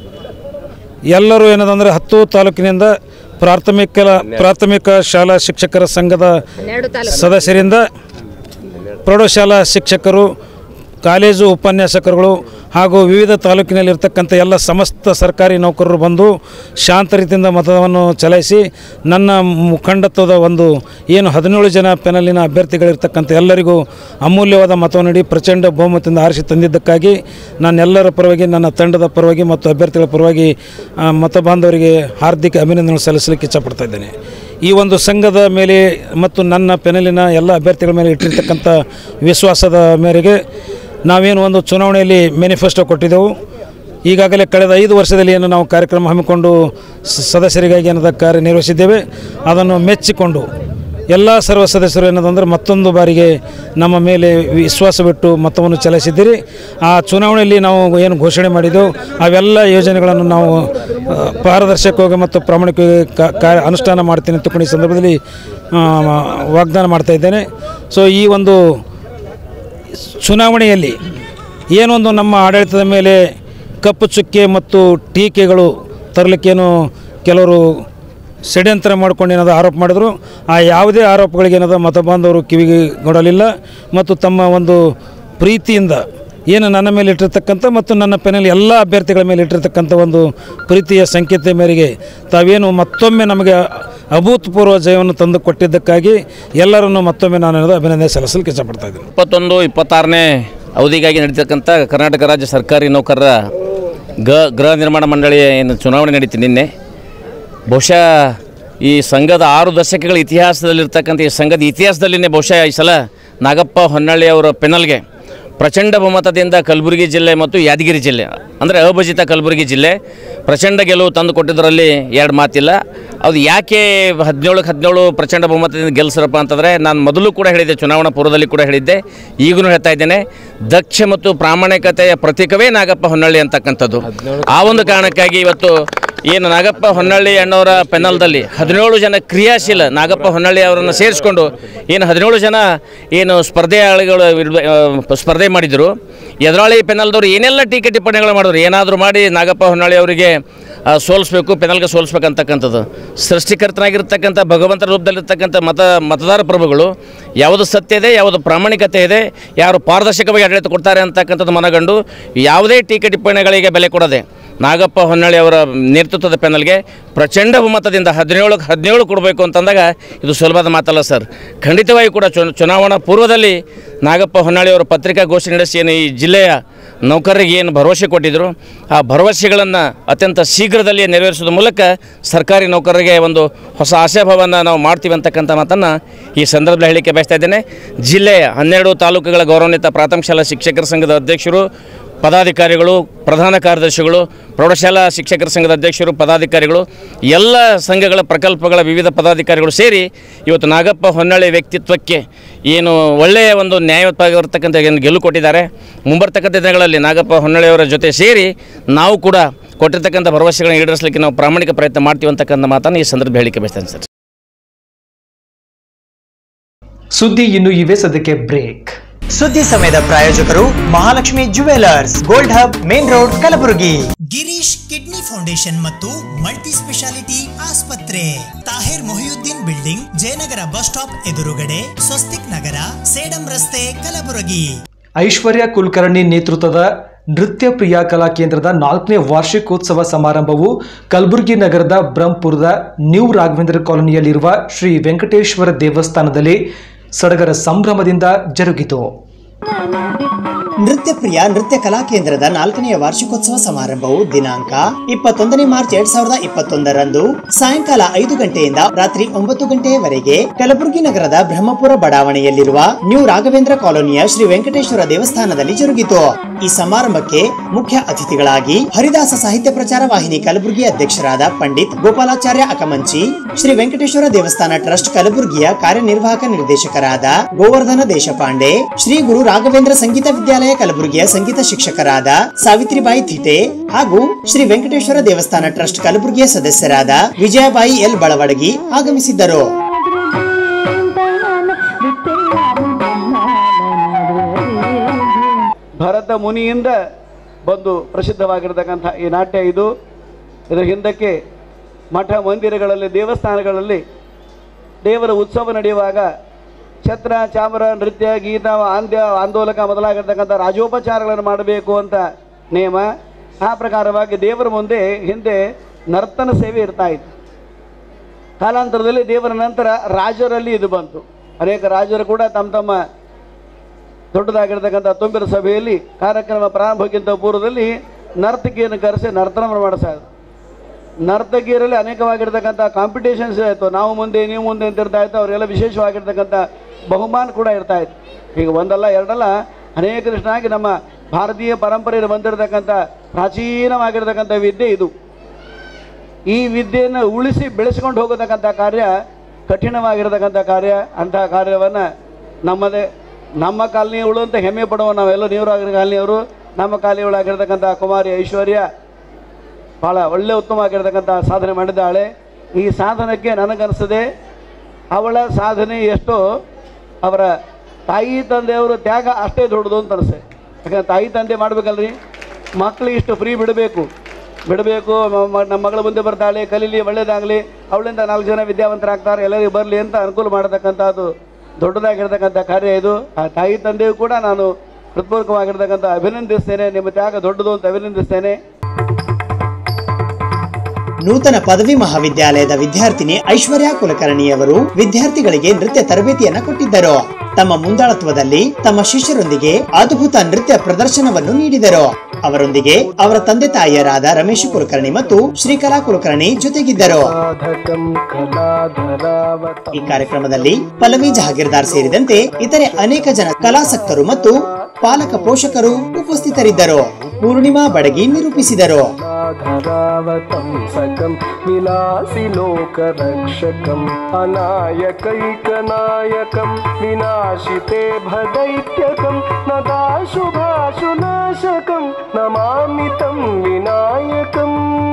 ಎಲ್ಲರೂ ಏನದಂದರೆ ಹತ್ತು ತಾಲೂಕಿನಿಂದ ಪ್ರಾಥಮಿಕ ಪ್ರಾಥಮಿಕ ಶಾಲಾ ಶಿಕ್ಷಕರ ಸಂಘದ ಸದಸ್ಯರಿಂದ ಪ್ರೌಢಶಾಲಾ ಶಿಕ್ಷಕರು ಕಾಲೇಜು ಉಪನ್ಯಾಸಕರುಗಳು ಹಾಗೂ ವಿವಿಧ ತಾಲೂಕಿನಲ್ಲಿರ್ತಕ್ಕಂಥ ಎಲ್ಲ ಸಮಸ್ತ ಸರ್ಕಾರಿ ನೌಕರರು ಬಂದು ಶಾಂತ ರೀತಿಯಿಂದ ಮತವನ್ನು ಚಲಾಯಿಸಿ ನನ್ನ ಮುಖಂಡತ್ವದ ಒಂದು ಏನು ಹದಿನೇಳು ಜನ ಪೆನಲಿನ ಅಭ್ಯರ್ಥಿಗಳಿರ್ತಕ್ಕಂಥ ಎಲ್ಲರಿಗೂ ಅಮೂಲ್ಯವಾದ ಮತವನ್ನು ನೀಡಿ ಪ್ರಚಂಡ ಬಹುಮತದಿಂದ ಆರಿಸಿ ತಂದಿದ್ದಕ್ಕಾಗಿ ನಾನೆಲ್ಲರ ಪರವಾಗಿ ನನ್ನ ತಂಡದ ಪರವಾಗಿ ಮತ್ತು ಅಭ್ಯರ್ಥಿಗಳ ಪರವಾಗಿ ಆ, ಮತ ಬಾಂಧವರಿಗೆ ಹಾರ್ದಿಕ ಅಭಿನಂದನೆ ಸಲ್ಲಿಸಲಿಕ್ಕೆ ಇಚ್ಛಪಡ್ತಾ ಇದ್ದೇನೆ ಈ ಒಂದು ಸಂಘದ ಮೇಲೆ ಮತ್ತು ನನ್ನ ಪೆನಲಿನ ಎಲ್ಲ ಅಭ್ಯರ್ಥಿಗಳ ಮೇಲೆ ಇಟ್ಟಿರ್ತಕ್ಕಂಥ ವಿಶ್ವಾಸದ ಮೇರೆಗೆ ನಾವೇನು ಒಂದು ಚುನಾವಣೆಯಲ್ಲಿ ಮ್ಯಾನಿಫೆಸ್ಟೋ ಕೊಟ್ಟಿದ್ದೆವು ಈಗಾಗಲೇ ಕಳೆದ ಐದು ವರ್ಷದಲ್ಲಿ ಏನು ನಾವು ಕಾರ್ಯಕ್ರಮ ಹಮ್ಮಿಕೊಂಡು ಸ- ಸದಸ್ಯರಿಗಾಗಿ ಏನದ ಕಾರ್ಯನಿರ್ವಹಿಸಿದ್ದೇವೆ ಅದನ್ನು ಮೆಚ್ಚಿಕೊಂಡು ಎಲ್ಲ ಸರ್ವ ಸದಸ್ಯರು ಏನದಂದ್ರೆ ಮತ್ತೊಂದು ಬಾರಿಗೆ ನಮ್ಮ ಮೇಲೆ ವಿಶ್ವಾಸವಿಟ್ಟು ಮತವನ್ನು ಚಲಾಯಿಸಿದ್ದೀರಿ ಆ ಚುನಾವಣೆಯಲ್ಲಿ ನಾವು ಏನು ಘೋಷಣೆ ಮಾಡಿದ್ದೆವು ಅವೆಲ್ಲ ಯೋಜನೆಗಳನ್ನು ನಾವು ಆ, ಪಾರದರ್ಶಕವಾಗಿ ಮತ್ತು ಪ್ರಾಮಾಣಿಕವಾಗಿ ಕಾ- ಕಾರ್ಯ ಅನುಷ್ಠಾನ ಮಾಡ್ತೀನಿ ಅಂತಕೊಂಡು ಈ ಸಂದರ್ಭದಲ್ಲಿ ಆ, ವಾಗ್ದಾನ ಮಾಡ್ತಾ ಇದ್ದೇನೆ ಸೊ ಈ ಒಂದು ಚುನಾವಣೆಯಲ್ಲಿ ಏನೊಂದು ನಮ್ಮ ಆಡಳಿತದ ಮೇಲೆ ಕಪ್ಪು ಚುಕ್ಕೆ ಮತ್ತು ಟೀಕೆಗಳು ತರಲಿಕ್ಕೇನು ಕೆಲವರು ಷಡ್ಯಂತ್ರ ಮಾಡ್ಕೊಂಡು ಏನಾದ್ರು ಆರೋಪ ಮಾಡಿದ್ರು ಆ ಯಾವುದೇ ಆರೋಪಗಳಿಗೆ ಏನಾದ ಮತ ಬಾಂಧವರು ಕಿವಿಗೆ ಕೊಡಲಿಲ್ಲ ಮತ್ತು ತಮ್ಮ ಒಂದು ಪ್ರೀತಿಯಿಂದ ಏನು ನನ್ನ ಮೇಲೆ ಇಟ್ಟಿರ್ತಕ್ಕಂಥ ಮತ್ತು ನನ್ನ ಪೆನಲ್ ಎಲ್ಲ ಅಭ್ಯರ್ಥಿಗಳ ಮೇಲೆ ಇಟ್ಟಿರ್ತಕ್ಕಂಥ ಒಂದು ಪ್ರೀತಿಯ ಸಂಕೇತ ಮೇರೆಗೆ ತಾವೇನು ಮತ್ತೊಮ್ಮೆ ನಮಗೆ ಅಭೂತಪೂರ್ವ ಜಯವನ್ನು ತಂದು ಕೊಟ್ಟಿದ್ದಕ್ಕಾಗಿ ಎಲ್ಲರನ್ನು ಮತ್ತೊಮ್ಮೆ ನಾನು ಏನಾದ್ರು ಅಭಿನಂದನೆ ಸಲ್ಲಿಸಲಿಕ್ಕೆ ಇಷ್ಟಪಡ್ತಾ ಇದ್ದೀನಿ ಇಪ್ಪತ್ತೊಂದು ಇಪ್ಪತ್ತಾರನೇ ಅವಧಿಗಾಗಿ ನಡೀತಕ್ಕಂಥ ಕರ್ನಾಟಕ ರಾಜ್ಯ ಸರ್ಕಾರಿ ನೌಕರರ ಗ ಗೃಹ ನಿರ್ಮಾಣ ಮಂಡಳಿಯ ಏನು ಚುನಾವಣೆ ನಡೀತಿ ನಿನ್ನೆ ಬಹುಶಃ ಈ ಸಂಘದ ಆರು ದಶಕಗಳ ಇತಿಹಾಸದಲ್ಲಿರ್ತಕ್ಕಂಥ ಈ ಸಂಘದ ಇತಿಹಾಸದಲ್ಲಿನೇ ಬಹುಶಃ ಈ ಸಲ ನಾಗಪ್ಪ ಹೊನ್ನಳ್ಳಿ ಅವರ ಪೆನಲ್ಗೆ ಪ್ರಚಂಡ ಬಹುಮತದಿಂದ ಕಲಬುರಗಿ ಜಿಲ್ಲೆ ಮತ್ತು ಯಾದಗಿರಿ ಜಿಲ್ಲೆ ಅಂದರೆ ಅವಿಭಜಿತ ಕಲಬುರಗಿ ಜಿಲ್ಲೆ ಪ್ರಚಂಡ ಗೆಲುವು ತಂದು ಕೊಟ್ಟಿದ್ದರಲ್ಲಿ ಎರಡು ಮಾತಿಲ್ಲ ಅದು ಯಾಕೆ ಹದಿನೇಳಕ್ಕೆ ಹದಿನೇಳು ಪ್ರಚಂಡ ಬಹುಮತದಿಂದ ಗೆಲ್ಸರಪ್ಪ ಅಂತಂದರೆ ನಾನು ಮೊದಲು ಕೂಡ ಹೇಳಿದ್ದೆ ಚುನಾವಣಾ ಪೂರ್ವದಲ್ಲಿ ಕೂಡ ಹೇಳಿದ್ದೆ ಈಗಲೂ ಹೇಳ್ತಾ ಇದ್ದೇನೆ ದಕ್ಷ ಮತ್ತು ಪ್ರಾಮಾಣಿಕತೆಯ ಪ್ರತೀಕವೇ ನಾಗಪ್ಪ ಹೊನ್ನಳ್ಳಿ ಅಂತಕ್ಕಂಥದ್ದು ಆ ಒಂದು ಕಾರಣಕ್ಕಾಗಿ ಇವತ್ತು ಏನು ನಾಗಪ್ಪ ಹೊನ್ನಳ್ಳಿ ಅಣ್ಣವರ ಪೆನಲ್ದಲ್ಲಿ ಹದಿನೇಳು ಜನ ಕ್ರಿಯಾಶೀಲ ನಾಗಪ್ಪ ಹೊನ್ನಳ್ಳಿ ಅವರನ್ನು ಸೇರಿಸ್ಕೊಂಡು ಏನು ಹದಿನೇಳು ಜನ ಏನು ಸ್ಪರ್ಧೆಯಾಳಿಗಳು ವಿರುದ್ಧ, ಆ, ಸ್ಪರ್ಧೆ ಮಾಡಿದರು ಎದುರಾಳಿ ಪೆನಲ್ದವ್ರು ಏನೆಲ್ಲ ಟೀಕೆ ಟಿಪ್ಪಣಿಗಳು ಮಾಡಿದ್ರು ಏನಾದರೂ ಮಾಡಿ ನಾಗಪ್ಪ ಹೊನ್ನಳ್ಳಿ ಅವರಿಗೆ ಆ, ಸೋಲಿಸ್ಬೇಕು ಪೆನಲ್ಗೆ ಸೋಲಿಸ್ಬೇಕಂತಕ್ಕಂಥದ್ದು ಸೃಷ್ಟಿಕರ್ತನಾಗಿರ್ತಕ್ಕಂಥ ಭಗವಂತರ ರೂಪದಲ್ಲಿರ್ತಕ್ಕಂಥ ಮತ ಮತದಾರ ಪ್ರಭುಗಳು ಯಾವುದು ಸತ್ಯ ಇದೆ ಯಾವುದು ಪ್ರಾಮಾಣಿಕತೆ ಇದೆ ಯಾರು ಪಾರದರ್ಶಕವಾಗಿ ಆಡಳಿತ ಕೊಡ್ತಾರೆ ಅಂತಕ್ಕಂಥದ್ದು ಮನಗಂಡು ಯಾವುದೇ ಟೀಕೆ ಟಿಪ್ಪಣಿಗಳಿಗೆ ಬೆಲೆ ಕೊಡದೆ ನಾಗಪ್ಪ ಹೊನ್ನಳ್ಳಿ ಅವರ ನೇತೃತ್ವದ ಪ್ಯಾನಲ್ಗೆ ಪ್ರಚಂಡ ಬಹುಮತದಿಂದ ಹದಿನೇಳಕ್ಕೆ ಹದಿನೇಳು ಕೊಡಬೇಕು ಅಂತಂದಾಗ ಇದು ಸುಲಭದ ಮಾತಲ್ಲ ಸರ್ ಖಂಡಿತವಾಗಿ ಕೂಡ ಚು ಚುನಾವಣಾ ಪೂರ್ವದಲ್ಲಿ ನಾಗಪ್ಪ ಹೊನ್ನಳ್ಳಿ ಅವರು ಪತ್ರಿಕಾಗೋಷ್ಠಿ ನಡೆಸಿ ಏನು ಈ ಜಿಲ್ಲೆಯ ನೌಕರರಿಗೆ ಏನು ಭರವಸೆ ಕೊಟ್ಟಿದ್ದರು ಆ ಭರವಸೆಗಳನ್ನು ಅತ್ಯಂತ ಶೀಘ್ರದಲ್ಲಿ ನೆರವೇರಿಸೋದ್ರ ಮೂಲಕ ಸರ್ಕಾರಿ ನೌಕರರಿಗೆ ಒಂದು ಹೊಸ ಆಶಾಭಾವನ ನಾವು ಮಾಡ್ತೀವಿ ಅಂತಕ್ಕಂಥ ಮಾತನ್ನು ಈ ಸಂದರ್ಭದಲ್ಲಿ ಹೇಳಲಿಕ್ಕೆ ಬಯಸ್ತಾ ಇದ್ದೇನೆ ಜಿಲ್ಲೆಯ ಹನ್ನೆರಡು ತಾಲೂಕುಗಳ ಗೌರವಾನ್ವಿತ ಪ್ರಾಥಮಿಕ ಶಾಲಾ ಶಿಕ್ಷಕರ ಸಂಘದ ಅಧ್ಯಕ್ಷರು ಪದಾಧಿಕಾರಿಗಳು ಪ್ರಧಾನ ಕಾರ್ಯದರ್ಶಿಗಳು ಪ್ರೌಢಶಾಲಾ ಶಿಕ್ಷಕರ ಸಂಘದ ಅಧ್ಯಕ್ಷರು ಪದಾಧಿಕಾರಿಗಳು ಎಲ್ಲ ಸಂಘಗಳ ಪ್ರಕಲ್ಪಗಳ ವಿವಿಧ ಪದಾಧಿಕಾರಿಗಳು ಸೇರಿ ಇವತ್ತು ನಾಗಪ್ಪ ಹೊನ್ನಳ್ಳಿ ವ್ಯಕ್ತಿತ್ವಕ್ಕೆ ಏನು ಒಳ್ಳೆಯ ಒಂದು ನ್ಯಾಯಯುತವಾಗಿರ್ತಕ್ಕಂಥ ಏನು ಗೆಲುವು ಕೊಟ್ಟಿದ್ದಾರೆ ಮುಂಬರ್ತಕ್ಕಂಥ ದಿನಗಳಲ್ಲಿ ನಾಗಪ್ಪ ಹೊನ್ನಳ್ಳಿಯವರ ಜೊತೆ ಸೇರಿ ನಾವು ಕೂಡ ಕೊಟ್ಟಿರ್ತಕ್ಕಂಥ ಭರವಸೆಗಳನ್ನು ಈಡೇರಿಸಲಿಕ್ಕೆ ನಾವು ಪ್ರಾಮಾಣಿಕ ಪ್ರಯತ್ನ ಮಾಡ್ತೀವಿ ಅಂತಕ್ಕಂಥ ಮಾತನ್ನು ಈ ಸಂದರ್ಭ ಹೇಳಿಕೆ ಬಯಸ್ತೇನೆ ಸರ್ ಸುದ್ದಿ ಇನ್ನು ಇವೆ ಸದ್ಯಕ್ಕೆ ಬ್ರೇಕ್ ಸುದ್ದಿ ಸಮಯದ ಪ್ರಾಯೋಜಕರು Mahalakshmi jewellers gold hub main road Kalaburagi Girish kidney foundation ಮತ್ತು ಮಲ್ಟಿ ಸ್ಪೆಷಾಲಿಟಿ ಆಸ್ಪತ್ರೆ Tahir Mohiuddin building Jayanagar bus stop ಎದುರುಗಡೆ ಸ್ವಸ್ತಿಕ್ ನಗರ ಸೇಡಂ ರಸ್ತೆ ಕಲಬುರಗಿ ಐಶ್ವರ್ಯ ಕುಲಕರ್ಣಿ ನೇತೃತ್ವದ ನೃತ್ಯ ಪ್ರಿಯ ಕಲಾ ಕೇಂದ್ರದ ನಾಲ್ಕನೇ ವಾರ್ಷಿಕೋತ್ಸವ ಸಮಾರಂಭವು ಕಲಬುರಗಿ ನಗರದ ಬ್ರಹ್ಮಪುರದ ನ್ಯೂ ರಾಘವೇಂದ್ರ ಕಾಲೋನಿಯಲ್ಲಿರುವ ಶ್ರೀ ವೆಂಕಟೇಶ್ವರ ದೇವಸ್ಥಾನದಲ್ಲಿ ಸಡಗರ ಸಂಭ್ರಮದಿಂದ ಜರುಗಿತು ನೃತ್ಯ ಪ್ರಿಯ ನೃತ್ಯ ಕಲಾ ಕೇಂದ್ರದ ನಾಲ್ಕನೆಯ ವಾರ್ಷಿಕೋತ್ಸವ ಸಮಾರಂಭವು ದಿನಾಂಕ ಇಪ್ಪತ್ತೊಂದನೇ ಮಾರ್ಚ್ ಎರಡ್ ಸಾವಿರದ ಇಪ್ಪತ್ತೊಂದರಂದು ಸಾಯಂಕಾಲ ಐದು ಗಂಟೆಯಿಂದ ರಾತ್ರಿ ಒಂಬತ್ತು ಗಂಟೆಯವರೆಗೆ ಕಲಬುರಗಿ ನಗರದ ಬ್ರಹ್ಮಪುರ ಬಡಾವಣೆಯಲ್ಲಿರುವ ನ್ಯೂ ರಾಘವೇಂದ್ರ ಕಾಲೋನಿಯ ಶ್ರೀ ವೆಂಕಟೇಶ್ವರ ದೇವಸ್ಥಾನದಲ್ಲಿ ಜರುಗಿತು ಈ ಸಮಾರಂಭಕ್ಕೆ ಮುಖ್ಯ ಅತಿಥಿಗಳಾಗಿ ಹರಿದಾಸ ಸಾಹಿತ್ಯ ಪ್ರಚಾರ ವಾಹಿನಿ ಕಲಬುರಗಿ ಅಧ್ಯಕ್ಷರಾದ ಪಂಡಿತ್ ಗೋಪಾಲಾಚಾರ್ಯ ಅಕಮಂಚಿ ಶ್ರೀ ವೆಂಕಟೇಶ್ವರ ದೇವಸ್ಥಾನ ಟ್ರಸ್ಟ್ ಕಲಬುರಗಿಯ ಕಾರ್ಯನಿರ್ವಾಹಕ ನಿರ್ದೇಶಕರಾದ ಗೋವರ್ಧನ ದೇಶಪಾಂಡೆ ಶ್ರೀ ಗುರು ರಾಘವೇಂದ್ರ ಸಂಗೀತ ವಿದ್ಯಾಲಯ ಕಲಬುರಗಿಯ ಸಂಗೀತ ಶಿಕ್ಷಕರಾದ ಸಾವಿತ್ರಿಬಾಯಿ ಥಿಟೆ ಹಾಗೂ ಶ್ರೀ ವೆಂಕಟೇಶ್ವರ ದೇವಸ್ಥಾನ ಟ್ರಸ್ಟ್ ಕಲಬುರಗಿಯ ಸದಸ್ಯರಾದ ವಿಜಯಬಾಯಿ ಎಲ್ ಬಳವಡಗಿ ಆಗಮಿಸಿದ್ದರು ಭರತ ಮುನಿಯಿಂದ ಬಂದು ಪ್ರಸಿದ್ಧವಾಗಿರ್ತಕ್ಕಂಥ ಈ ನಾಟ್ಯ ಇದು ಇದರ ಹಿಂದಕ್ಕೆ ಮಠ ಮಂದಿರಗಳಲ್ಲಿ ದೇವಸ್ಥಾನಗಳಲ್ಲಿ ದೇವರ ಉತ್ಸವ ನಡೆಯುವಾಗ ಛತ್ರ ಚಾಮರ ನೃತ್ಯ ಗೀತ ಆಂದ್ಯ ಆಂದೋಲಕ ಮೊದಲಾಗಿರ್ತಕ್ಕಂಥ ರಾಜೋಪಚಾರಗಳನ್ನು ಮಾಡಬೇಕು ಅಂತ ನಿಯಮ ಆ ಪ್ರಕಾರವಾಗಿ ದೇವರ ಮುಂದೆ ಹಿಂದೆ ನರ್ತನ ಸೇವೆ ಇರ್ತಾ ಇತ್ತು ಕಾಲಾಂತರದಲ್ಲಿ ದೇವರ ನಂತರ ರಾಜರಲ್ಲಿ ಇದು ಬಂತು ಅನೇಕ ರಾಜರು ಕೂಡ ತಮ್ಮ ತಮ್ಮ ದೊಡ್ಡದಾಗಿರ್ತಕ್ಕಂಥ ತುಂಬಿರ ಸಭೆಯಲ್ಲಿ ಕಾರ್ಯಕ್ರಮ ಪ್ರಾರಂಭಕ್ಕಿಂತ ಪೂರ್ವದಲ್ಲಿ ನರ್ತಕಿಯನ್ನು ಕರೆಸಿ ನರ್ತನವನ್ನು ಮಾಡಿಸ್ತಾರೆ ನರ್ತಕಿಯರಲ್ಲಿ ಅನೇಕವಾಗಿರ್ತಕ್ಕಂಥ ಕಾಂಪಿಟೇಷನ್ಸ್ ಆಯಿತು ನಾವು ಮುಂದೆ ನೀವು ಮುಂದೆ ಅಂತ ಇರ್ತಾ ಇತ್ತು ಅವರೆಲ್ಲ ವಿಶೇಷವಾಗಿರ್ತಕ್ಕಂಥ ಬಹುಮಾನ ಕೂಡ ಇರ್ತಾ ಇತ್ತು ಈಗ ಒಂದಲ್ಲ ಎರಡಲ್ಲ ಅನೇಕ ಕೃಷ್ಣಾಗಿ ನಮ್ಮ ಭಾರತೀಯ ಪರಂಪರೆಯಲ್ಲಿ ಬಂದಿರತಕ್ಕಂಥ ಪ್ರಾಚೀನವಾಗಿರ್ತಕ್ಕಂಥ ವಿದ್ಯೆ ಇದು ಈ ವಿದ್ಯೆಯನ್ನು ಉಳಿಸಿ ಬೆಳೆಸ್ಕೊಂಡು ಹೋಗತಕ್ಕಂಥ ಕಾರ್ಯ ಕಠಿಣವಾಗಿರತಕ್ಕಂಥ ಕಾರ್ಯ ಅಂತಹ ಕಾರ್ಯವನ್ನು ನಮ್ಮದೇ ನಮ್ಮ ಕಾಲನಿ ಉಳು ಅಂತ ಹೆಮ್ಮೆ ಪಡುವ ನಾವೆಲ್ಲ ನೀವರಾಗಿರೋ ಕಾಲನಿಯವರು ನಮ್ಮ ಕಾಲನಿ ಒಳಗಿರ್ತಕ್ಕಂಥ ಕುಮಾರಿ ಐಶ್ವರ್ಯ ಭಾಳ ಒಳ್ಳೆ ಉತ್ತಮವಾಗಿರ್ತಕ್ಕಂಥ ಸಾಧನೆ ಮಾಡಿದ್ದಾಳೆ ಈ ಸಾಧನಕ್ಕೆ ನನಗನ್ನಿಸ್ತದೆ ಅವಳ ಸಾಧನೆ ಎಷ್ಟೋ ಅವರ ತಾಯಿ ತಂದೆಯವರು ತ್ಯಾಗ ಅಷ್ಟೇ ದೊಡ್ಡದು ಅಂತ ಅನಿಸ್ತದೆ ಯಾಕಂದ್ರೆ ತಾಯಿ ತಂದೆ ಮಾಡಬೇಕಲ್ರಿ ಮಕ್ಕಳಿಗೆ ಇಷ್ಟು ಫ್ರೀ ಬಿಡಬೇಕು ಬಿಡಬೇಕು ಮ- ಮ- ನಮ್ಮ ಮಗಳು ಮುಂದೆ ಬರ್ತಾಳೆ ಕಲೀಲಿ ಒಳ್ಳೇದಾಗಲಿ ಅವಳಿಂದ ನಾಲ್ಕು ಜನ ವಿದ್ಯಾವಂತರಾಗ್ತಾರೆ ಎಲ್ಲರಿಗೂ ಬರಲಿ ಅಂತ ಅನುಕೂಲ ಮಾಡತಕ್ಕಂಥದ್ದು ದೊಡ್ಡದಾಗಿರ್ತಕ್ಕಂಥ ಕಾರ್ಯ ಇದು ಆ ತಾಯಿ ತಂದೆಯೂ ಕೂಡ ನಾನು ಹೃತ್ಪೂರ್ವಕವಾಗಿರ್ತಕ್ಕಂಥ ಅಭಿನಂದಿಸ್ತೇನೆ ನಿಮ್ಮ ತ್ಯಾಗ ದೊಡ್ಡದು ಅಂತ ಅಭಿನಂದಿಸ್ತೇನೆ ನೂತನ ಪದವಿ ಮಹಾವಿದ್ಯಾಲಯದ ವಿದ್ಯಾರ್ಥಿನಿ ಐಶ್ವರ್ಯ ಕುಲಕರ್ಣಿಯವರು ವಿದ್ಯಾರ್ಥಿಗಳಿಗೆ ನೃತ್ಯ ತರಬೇತಿಯನ್ನ ಕೊಟ್ಟಿದ್ದರು ತಮ್ಮ ಮುಂದಾಳತ್ವದಲ್ಲಿ ತಮ್ಮ ಶಿಷ್ಯರೊಂದಿಗೆ ಅದ್ಭುತ ನೃತ್ಯ ಪ್ರದರ್ಶನವನ್ನು ನೀಡಿದರು ಅವರೊಂದಿಗೆ ಅವರ ತಂದೆ ತಾಯಿಯರಾದ ರಮೇಶ್ ಕುಲಕರ್ಣಿ ಮತ್ತು ಶ್ರೀಕಲಾ ಕುಲಕರ್ಣಿ ಜೊತೆಗಿದ್ದರು ಈ ಕಾರ್ಯಕ್ರಮದಲ್ಲಿ ಪಲ್ಲವಿ ಜಹಾಗೀರ್ದಾರ್ ಸೇರಿದಂತೆ ಇತರೆ ಅನೇಕ ಜನ ಕಲಾಸಕ್ತರು ಮತ್ತು ಪಾಲಕ ಪೋಷಕರು ಉಪಸ್ಥಿತರಿದ್ದರು ಪೂರ್ಣಿಮಾ ಬಡಗಿ ನಿರೂಪಿಸಿದರು सकं विलासिलोकरक्षकम् अनायकैकनायकं विनाशिते भदैत्यकं नदाशुभाशुनाशकं नमामि तं विनायकम्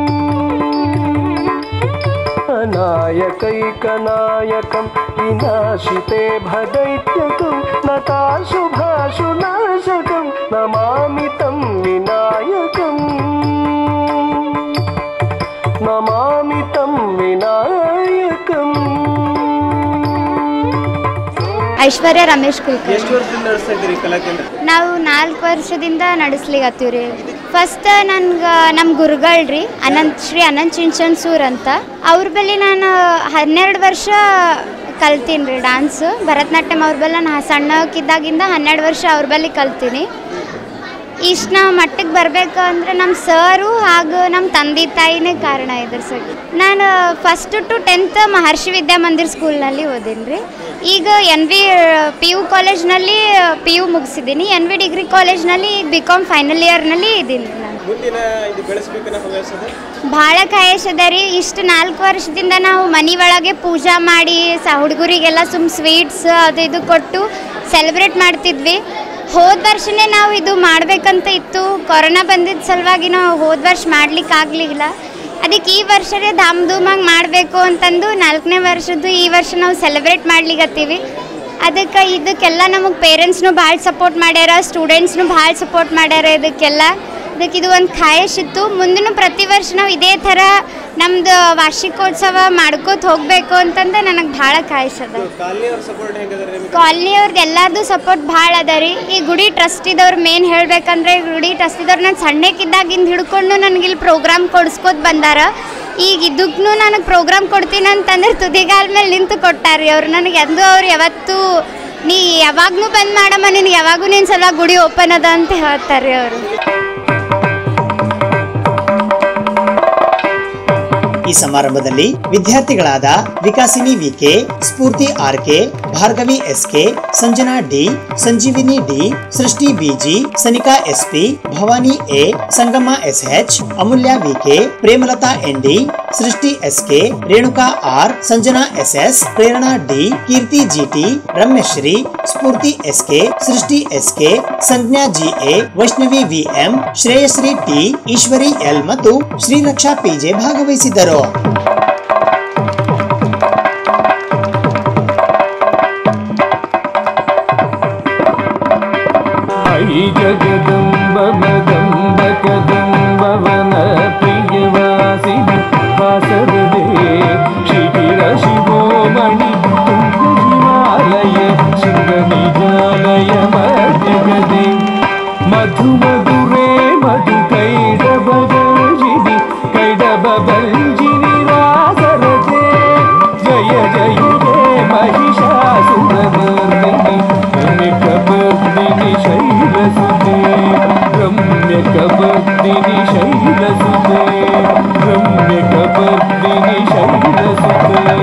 अनायकैकनायकं विनाशिते भदैत्यकं नताशुभाशुनाशकं नमामि तं विनायकम् नमामि तं विनायकम् ಐಶ್ವರ್ಯ ರಮೇಶ್ ಕುಲಕರ್ಣಿ ಎಷ್ಟು ವರ್ಷದಿಂದ ನಡೆಸ್ತಾ ಇದ್ದೀರಿ ಕಲಾಕೇಂದ್ರ ನಾವು ನಾಲ್ಕು ವರ್ಷದಿಂದ ನಡೆಸ್ಲಿಕತ್ತೀವಿ ರೀ ಫಸ್ಟ್ ನನ್ಗೆ ನಮ್ಮ ಗುರುಗಳ್ರಿ ಅನಂತ್ ಶ್ರೀ ಅನಂತ್ ಚಿಂಚನ್ಸೂರ್ ಅಂತ ಅವ್ರ ಬಳಿ ನಾನು ಹನ್ನೆರಡು ವರ್ಷ ಕಲ್ತೀನಿ ರೀ ಡಾನ್ಸು ಭರತನಾಟ್ಯಂ ಅವ್ರ ಬಳಿ ನಾನು ಸಣ್ಣಕ್ಕಿದ್ದಾಗಿಂದ ಹನ್ನೆರಡು ವರ್ಷ ಅವ್ರ ಬಳಿ ಕಲ್ತೀನಿ ಇಷ್ಟು ನಾವು ಮಟ್ಟಕ್ಕೆ ಬರಬೇಕು ಅಂದರೆ ನಮ್ಮ ಸರು ಹಾಗೂ ನಮ್ಮ ತಂದೆ ತಾಯಿನೇ ಕಾರಣ ಇದ್ರ ಸರ್ ನಾನು first to tenth Maharshi Vidyamandir ಸ್ಕೂಲ್ನಲ್ಲಿ ಓದೀನಿ ರೀ ಈಗ ಎನ್ ವಿ ಪಿ ಯು ಕಾಲೇಜ್ನಲ್ಲಿ ಪಿ ಯು ಮುಗಿಸಿದ್ದೀನಿ ಎನ್ ವಿ ಡಿಗ್ರಿ ಕಾಲೇಜ್ನಲ್ಲಿ ಬಿ ಕಾಮ್ ಫೈನಲ್ ಇಯರ್ನಲ್ಲಿ ಇದ್ದೀನಿ ರೀ ನಾನು ಮುಂದಿನ ಇದು ಬೆಳೆಸ್ಬೇಕನ್ನೋ ಹವ್ಯಾಸದ ಭಾಳ ಕಾಯಶದ ರೀ ಇಷ್ಟು ನಾಲ್ಕು ವರ್ಷದಿಂದ ನಾವು ಮನೆ ಒಳಗೆ ಪೂಜಾ ಮಾಡಿ ಸ ಹುಡುಗರಿಗೆಲ್ಲ ಸುಮ್ ಸ್ವೀಟ್ಸ್ ಅದು ಇದು ಕೊಟ್ಟು ಸೆಲೆಬ್ರೇಟ್ ಮಾಡ್ತಿದ್ವಿ ಹೋದ ವರ್ಷನೇ ನಾವು ಇದು ಮಾಡಬೇಕಂತ ಇತ್ತು ಕೊರೋನಾ ಬಂದಿದ್ದ ಸಲುವಾಗಿ ನಾವು ಹೋದ ವರ್ಷ ಮಾಡ್ಲಿಕ್ಕೆ ಆಗಲಿಲ್ಲ ಅದಕ್ಕೆ ಈ ವರ್ಷನೇ ಧಾಮ್ ಧೂಮಾಗಿ ಮಾಡಬೇಕು ಅಂತಂದು ನಾಲ್ಕನೇ ವರ್ಷದ್ದು ಈ ವರ್ಷ ನಾವು ಸೆಲೆಬ್ರೇಟ್ ಮಾಡ್ಲಿಕತ್ತೀವಿ ಅದಕ್ಕೆ ಇದಕ್ಕೆಲ್ಲ ನಮಗೆ ಪೇರೆಂಟ್ಸ್ನು ಭಾಳ ಸಪೋರ್ಟ್ ಮಾಡ್ಯಾರ ಸ್ಟೂಡೆಂಟ್ಸ್ನು ಭಾಳ ಸಪೋರ್ಟ್ ಮಾಡ್ಯಾರ ಇದಕ್ಕೆಲ್ಲ ಅದಕ್ಕೆ ಇದು ಒಂದು ಖಾಯಶ್ ಇತ್ತು ಮುಂದಿನ ಪ್ರತಿ ವರ್ಷ ನಾವು ಇದೇ ಥರ ನಮ್ಮದು ವಾರ್ಷಿಕೋತ್ಸವ ಮಾಡ್ಕೋತ ಹೋಗಬೇಕು ಅಂತಂದು ನನಗೆ ಭಾಳ ಖಾಯಶ್ ಅದ ಕಾಲನಿಯವ್ರ ಸಪೋರ್ಟ್ ಹೆಂಗದ ನಿಮಗೆ ಕಾಲನಿಯವ್ರದ್ದು ಎಲ್ಲರದು ಸಪೋರ್ಟ್ ಭಾಳ ಅದ ರೀ ಈ ಗುಡಿ ಟ್ರಸ್ಟಿದವ್ರು ಮೇನ್ ಹೇಳ್ಬೇಕಂದ್ರೆ ಈ ಗುಡಿ ಟ್ರಸ್ಟಿದವ್ರು ನಾನು ಸಣ್ಣಕ್ಕಿದ್ದಾಗಿಂದ ಹಿಡ್ಕೊಂಡು ನನಗೆ ಇಲ್ಲಿ ಪ್ರೋಗ್ರಾಮ್ ಕೊಡಿಸ್ಕೋತ ಬಂದಾರ ಈಗ ಇದಕ್ಕೂ ನನಗೆ ಪ್ರೋಗ್ರಾಮ್ ಕೊಡ್ತೀನಿ ಅಂತಂದ್ರೆ ತುದಿಗಾಲ ಮೇಲೆ ನಿಂತು ಕೊಟ್ಟಾರ್ರಿ ಅವ್ರು ನನಗೆ ಎಂದೂ ಅವ್ರು ಯಾವತ್ತೂ ನೀ ಯಾವಾಗ್ಲೂ ಬಂದ್ ಮಾಡಮ್ಮ ನಿನಗೆ ಯಾವಾಗೂ ನಿನ್ನ ಸಲ ಗುಡಿ ಓಪನ್ ಅದ ಅಂತ ಹೇಳ್ತಾರೆ ಅವರು ಈ ಸಮಾರಂಭದಲ್ಲಿ ವಿದ್ಯಾರ್ಥಿಗಳಾದ Vikasini VK Spoorthi RK Bhargavi SK Sanjana D Sanjeevini D Srushti BG Sanika SP Bhavani A Sangamma SH Amulya VK Premalatha ND Srushti SK Renuka R Sanjana SS Prerana D Keerthi GT Ramyashree Spoorthi SK Srushti SK Sanjna GA Vaishnavi VM Shreyashree T Eshwari L ಮತ್ತು ಶ್ರೀರಕ್ಷಾ ಪಿಜೆ ಭಾಗವಹಿಸಿದ್ದರು ಐ ಜಗದಂಬ ಮದಂಬ ಕದಂಬವನ ಪ್ರಿಯವಾಸಿನಿ ವಾಸರದೆ ಶಿಖಿರ ಶಿವೋಮಣಿ ತುಂಗ ಶಿವಾಲಯ ಶಿವ ನಿಜಾಲಯ ಮಧ್ಯಗದೆ ಮಧು ಮಧುರೇ ಮಧು ಕೈಡಬ ಗಂಜಿನಿ ಕೈಡಬ ಬಂಜಿನಿ ರಾಸರದೆ ಜಯ ಜಯ ಜಯ ಮಹಿಷಾಸುರಮರ್ದಿನಿ ರಮ್ಯಕಬರ್ದಿನಿ ಶೈಲಸುತೆ ರಮ್ಯಕಬರ್ದಿನಿ ಶೈಲಸುತೆ ರಮ್ಯಕಬರ್ದಿನಿ ಶೈಲಸುತೆ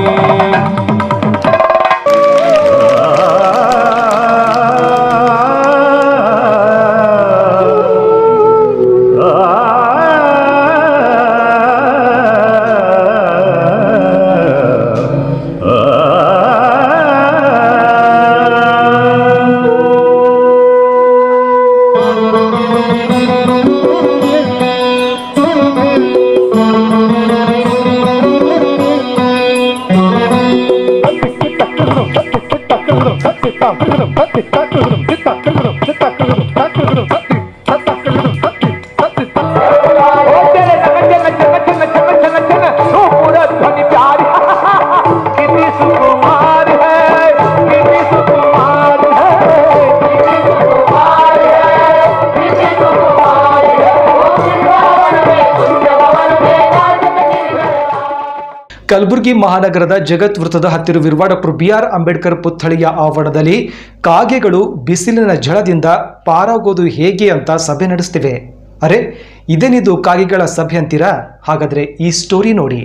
ಕಲಬುರಗಿ ಮಹಾನಗರದ ಜಗತ್ ವೃತ್ತದ ಹತ್ತಿರವಿರುವ ಡಾಕ್ಟರ್ ಬಿ ಆರ್ ಅಂಬೇಡ್ಕರ್ ಪುತ್ಥಳಿಯ ಆವರಣದಲ್ಲಿ ಕಾಗೆಗಳು ಬಿಸಿಲಿನ ಝಳದಿಂದ ಪಾರಾಗೋದು ಹೇಗೆ ಅಂತ ಸಭೆ ನಡೆಸ್ತಿವೆ ಅರೆ ಇದೇನಿದು ಕಾಗೆಗಳ ಸಭೆ ಅಂತೀರಾ ಹಾಗಾದ್ರೆ ಈ ಸ್ಟೋರಿ ನೋಡಿ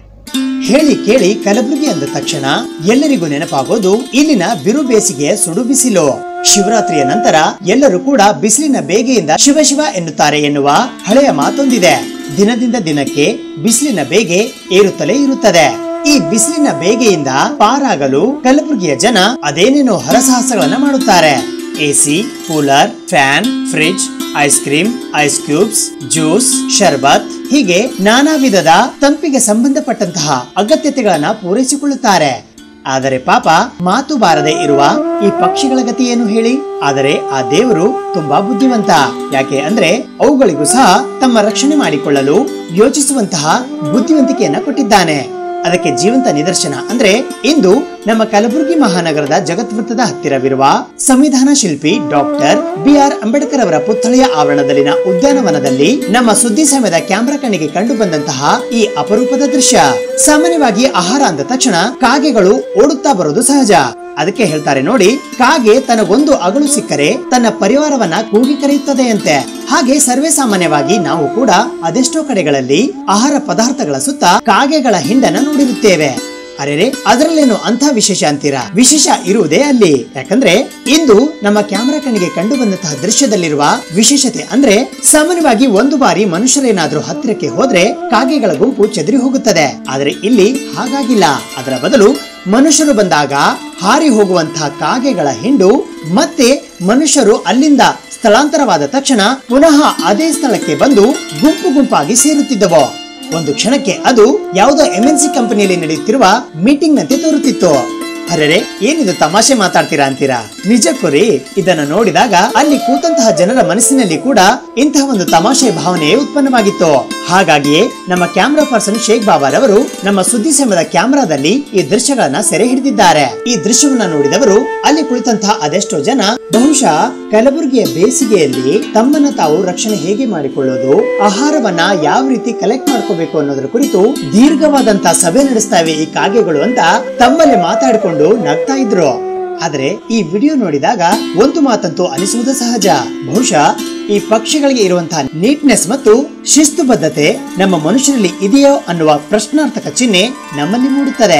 ಹೇಳಿ ಕೇಳಿ ಕಲಬುರಗಿ ಅಂದ ತಕ್ಷಣ ಎಲ್ಲರಿಗೂ ನೆನಪಾಗೋದು ಇಲ್ಲಿನ ಬಿರು ಬೇಸಿಗೆಯ ಸುಡು ಬಿಸಿಲು ಶಿವರಾತ್ರಿಯ ನಂತರ ಎಲ್ಲರೂ ಕೂಡ ಬಿಸಿಲಿನ ಬೇಗೆಯಿಂದ ಶಿವ ಶಿವ ಎನ್ನುತ್ತಾರೆ ಎನ್ನುವ ಹಳೆಯ ಮಾತೊಂದಿದೆ ದಿನದಿಂದ ದಿನಕ್ಕೆ ಬಿಸಿಲಿನ ಬೇಗೆ ಏರುತ್ತಲೇ ಇರುತ್ತದೆ ಈ ಬಿಸಿಲಿನ ಬೇಗೆಯಿಂದ ಪಾರಾಗಲು ಕಲಬುರಗಿಯ ಜನ ಅದೇನೇನೋ ಹರಸಾಹಸಗಳನ್ನ ಮಾಡುತ್ತಾರೆ AC cooler fan fridge ice cream ice cubes juice ಶರ್ಬತ್ ಹೀಗೆ ನಾನಾ ವಿಧದ ತಂಪಿಗೆ ಸಂಬಂಧಪಟ್ಟಂತಹ ಅಗತ್ಯತೆಗಳನ್ನ ಪೂರೈಸಿಕೊಳ್ಳುತ್ತಾರೆ ಆದರೆ ಪಾಪ ಮಾತು ಬಾರದೆ ಇರುವ ಈ ಪಕ್ಷಿಗಳ ಗತಿ ಏನು ಹೇಳಿ ಆದರೆ ಆ ದೇವರು ತುಂಬಾ ಬುದ್ಧಿವಂತ ಯಾಕೆ ಅಂದ್ರೆ ಅವುಗಳಿಗೂ ಸಹ ತಮ್ಮ ರಕ್ಷಣೆ ಮಾಡಿಕೊಳ್ಳಲು ಯೋಚಿಸುವಂತಹ ಬುದ್ಧಿವಂತಿಕೆಯನ್ನ ಕೊಟ್ಟಿದ್ದಾನೆ ಅದಕ್ಕೆ ಜೀವಂತ ನಿದರ್ಶನ ಅಂದ್ರೆ ಇಂದು ನಮ್ಮ ಕಲಬುರಗಿ ಮಹಾನಗರದ ಜಗತ್ವೃತ್ತದ ಹತ್ತಿರವಿರುವ ಸಂವಿಧಾನ ಶಿಲ್ಪಿ ಡಾಕ್ಟರ್ ಬಿ ಆರ್ ಅಂಬೇಡ್ಕರ್ ಅವರ ಪುತ್ಥಳಿಯ ಆವರಣದಲ್ಲಿನ ಉದ್ಯಾನವನದಲ್ಲಿ ನಮ್ಮ ಸುದ್ದಿ ಸಮಯದ ಕ್ಯಾಮೆರಾ ಕಣ್ಣಿಗೆ ಕಂಡು ಬಂದಂತಹ ಈ ಅಪರೂಪದ ದೃಶ್ಯ ಸಾಮಾನ್ಯವಾಗಿ ಆಹಾರ ಅಂದ ತಕ್ಷಣ ಕಾಗೆಗಳು ಓಡುತ್ತಾ ಬರೋದು ಸಹಜ ಅದಕ್ಕೆ ಹೇಳ್ತಾರೆ ನೋಡಿ ಕಾಗೆ ತನಗೊಂದು ಅಗಳು ಸಿಕ್ಕರೆ ತನ್ನ ಪರಿವಾರವನ್ನ ಕೂಗಿ ಕರೆಯುತ್ತದೆಯಂತೆ ಹಾಗೆ ಸರ್ವೇ ಸಾಮಾನ್ಯವಾಗಿ ನಾವು ಕೂಡ ಅದೆಷ್ಟೋ ಕಡೆಗಳಲ್ಲಿ ಆಹಾರ ಪದಾರ್ಥಗಳ ಸುತ್ತ ಕಾಗೆಗಳ ಹಿಂಡನ್ನ ನೋಡಿರುತ್ತೇವೆ ಅರೆರೆ ಅದರಲ್ಲೇನು ಅಂಥ ವಿಶೇಷ ಅಂತೀರಾ ವಿಶೇಷ ಇರುವುದೇ ಅಲ್ಲಿ ಯಾಕಂದ್ರೆ ಇಂದು ನಮ್ಮ ಕ್ಯಾಮೆರಾ ಕಣ್ಣಿಗೆ ಕಂಡು ಬಂದಂತಹ ದೃಶ್ಯದಲ್ಲಿರುವ ವಿಶೇಷತೆ ಅಂದ್ರೆ ಸಾಮಾನ್ಯವಾಗಿ ಒಂದು ಬಾರಿ ಮನುಷ್ಯರೇನಾದ್ರೂ ಹತ್ತಿರಕ್ಕೆ ಹೋದ್ರೆ ಕಾಗೆಗಳ ಗುಂಪು ಚೆದರಿ ಹೋಗುತ್ತದೆ ಆದರೆ ಇಲ್ಲಿ ಹಾಗಾಗಿಲ್ಲ ಅದರ ಬದಲು ಮನುಷ್ಯರು ಬಂದಾಗ ಹಾರಿ ಹೋಗುವಂತಹ ಕಾಗೆಗಳ ಹಿಂಡು ಮತ್ತೆ ಮನುಷ್ಯರು ಅಲ್ಲಿಂದ ಸ್ಥಳಾಂತರವಾದ ತಕ್ಷಣ ಪುನಃ ಅದೇ ಸ್ಥಳಕ್ಕೆ ಬಂದು ಗುಂಪು ಗುಂಪಾಗಿ ಸೇರುತ್ತಿದ್ದವು ಒಂದು ಕ್ಷಣಕ್ಕೆ ಅದು ಯಾವುದೋ ಎಂಎನ್ಸಿ ಕಂಪನಿಯಲ್ಲಿ ನಡೆಯುತ್ತಿರುವ ಮೀಟಿಂಗ್ ನಂತೆ ತೋರುತ್ತಿತ್ತು ಅರೆರೆ ಏನಿದು ತಮಾಷೆ ಮಾತಾಡ್ತೀರಾ ಅಂತೀರಾ ನಿಜಕ್ಕೂ ರೀ ಇದನ್ನ ನೋಡಿದಾಗ ಅಲ್ಲಿ ಕೂತಂತಹ ಜನರ ಮನಸ್ಸಿನಲ್ಲಿ ಕೂಡ ಇಂತಹ ಒಂದು ತಮಾಷೆ ಭಾವನೆಯೇ ಉತ್ಪನ್ನವಾಗಿತ್ತು ಹಾಗಾಗಿಯೇ ನಮ್ಮ ಕ್ಯಾಮ್ರಾ ಪರ್ಸನ್ ಶೇಖ್ ಬಾಬಾರ್ ಅವರು ನಮ್ಮ ಸುದ್ದಿ ಸಮಯದ ಕ್ಯಾಮ್ರಾದಲ್ಲಿ ಈ ದೃಶ್ಯಗಳನ್ನ ಸೆರೆ ಹಿಡಿದಿದ್ದಾರೆ ಈ ದೃಶ್ಯವನ್ನ ನೋಡಿದವರು ಅಲ್ಲಿ ಕುಳಿತಂತಹ ಅದೆಷ್ಟೋ ಜನ ಬಹುಶಃ ಕಲಬುರಗಿಯ ಬೇಸಿಗೆಯಲ್ಲಿ ತಮ್ಮನ್ನ ತಾವು ರಕ್ಷಣೆ ಹೇಗೆ ಮಾಡಿಕೊಳ್ಳೋದು ಆಹಾರವನ್ನ ಯಾವ ರೀತಿ ಕಲೆಕ್ಟ್ ಮಾಡ್ಕೋಬೇಕು ಅನ್ನೋದ್ರ ಕುರಿತು ದೀರ್ಘವಾದಂತಹ ಸಭೆ ನಡೆಸ್ತಾ ಇವೆ ಈ ಕಾಗೆಗಳು ಅಂತ ತಮ್ಮಲ್ಲಿ ಮಾತಾಡಿಕೊಂಡು ನಗ್ತಾ ಇದ್ರು ಆದ್ರೆ ಈ ವಿಡಿಯೋ ನೋಡಿದಾಗ ಒಂದು ಮಾತಂತೂ ಅನಿಸುವುದು ಸಹಜ ಬಹುಶಃ ಈ ಪಕ್ಷಿಗಳಿಗೆ ಇರುವಂತಹ ನೀಟ್ನೆಸ್ ಮತ್ತು ಶಿಸ್ತುಬದ್ಧತೆ ನಮ್ಮ ಮನುಷ್ಯರಲ್ಲಿ ಇದೆಯೋ ಅನ್ನುವ ಪ್ರಶ್ನಾರ್ಥಕ ಚಿಹ್ನೆ ನಮ್ಮಲ್ಲಿ ಮೂಡುತ್ತದೆ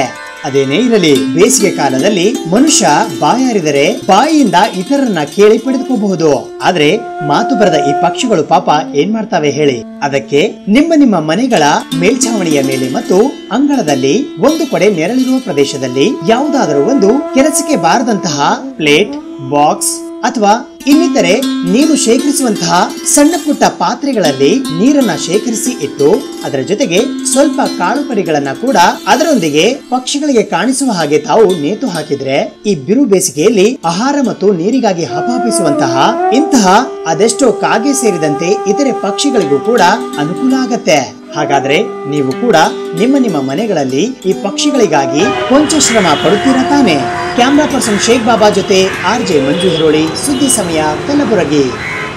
ಅದೇನೇ ಇರಲಿ ಬೇಸಿಗೆ ಕಾಲದಲ್ಲಿ ಮನುಷ್ಯ ಬಾಯಾರಿದರೆ ಬಾಯಿಯಿಂದ ಇತರರನ್ನ ಕೇಳಿ ಪಡೆದುಕೋಬಹುದು ಆದ್ರೆ ಮಾತು ಬರದ ಈ ಪಕ್ಷಿಗಳು ಪಾಪ ಏನ್ ಮಾಡ್ತಾವೆ ಹೇಳಿ ಅದಕ್ಕೆ ನಿಮ್ಮ ನಿಮ್ಮ ಮನೆಗಳ ಮೇಲ್ಛಾವಣಿಯ ಮೇಲೆ ಮತ್ತು ಅಂಗಳದಲ್ಲಿ ಒಂದು ಕಡೆ ನೆರಳಿರುವ ಪ್ರದೇಶದಲ್ಲಿ ಯಾವುದಾದರೂ ಒಂದು ಕೆಲಸಕ್ಕೆ ಬಾರದಂತಹ ಪ್ಲೇಟ್ ಬಾಕ್ಸ್ ಅಥವಾ ಇನ್ನಿತರೆ ನೀರು ಶೇಖರಿಸುವಂತಹ ಸಣ್ಣ ಪುಟ್ಟ ಪಾತ್ರೆಗಳಲ್ಲಿ ನೀರನ್ನ ಶೇಖರಿಸಿ ಇಟ್ಟು ಅದರ ಜೊತೆಗೆ ಸ್ವಲ್ಪ ಕಾಳು ಕಡಿಗಳನ್ನ ಕೂಡ ಅದರೊಂದಿಗೆ ಪಕ್ಷಿಗಳಿಗೆ ಕಾಣಿಸುವ ಹಾಗೆ ತಾವು ನೇತು ಹಾಕಿದ್ರೆ ಈ ಬಿರು ಬೇಸಿಗೆಯಲ್ಲಿ ಆಹಾರ ಮತ್ತು ನೀರಿಗಾಗಿ ಹಪಾಪಿಸುವಂತಹ ಇಂತಹ ಅದೆಷ್ಟೋ ಕಾಗೆ ಸೇರಿದಂತೆ ಇತರೆ ಪಕ್ಷಿಗಳಿಗೂ ಕೂಡ ಅನುಕೂಲ ಆಗತ್ತೆ ಹಾಗಾದ್ರೆ ನೀವು ಕೂಡ ನಿಮ್ಮ ನಿಮ್ಮ ಮನೆಗಳಲ್ಲಿ ಈ ಪಕ್ಷಿಗಳಿಗಾಗಿ ಕೊಂಚ ಶ್ರಮ ಪಡುತ್ತೀರಾ ತಾನೆ ಕ್ಯಾಮ್ರಾ ಪರ್ಸನ್ ಶೇಖ್ ಬಾಬಾ ಜೊತೆ ಆರ್ ಜೆ ಮಂಜು ಹಿರೋಳಿ ಸುದ್ದಿ ಸಮಯ ಕಲಬುರಗಿ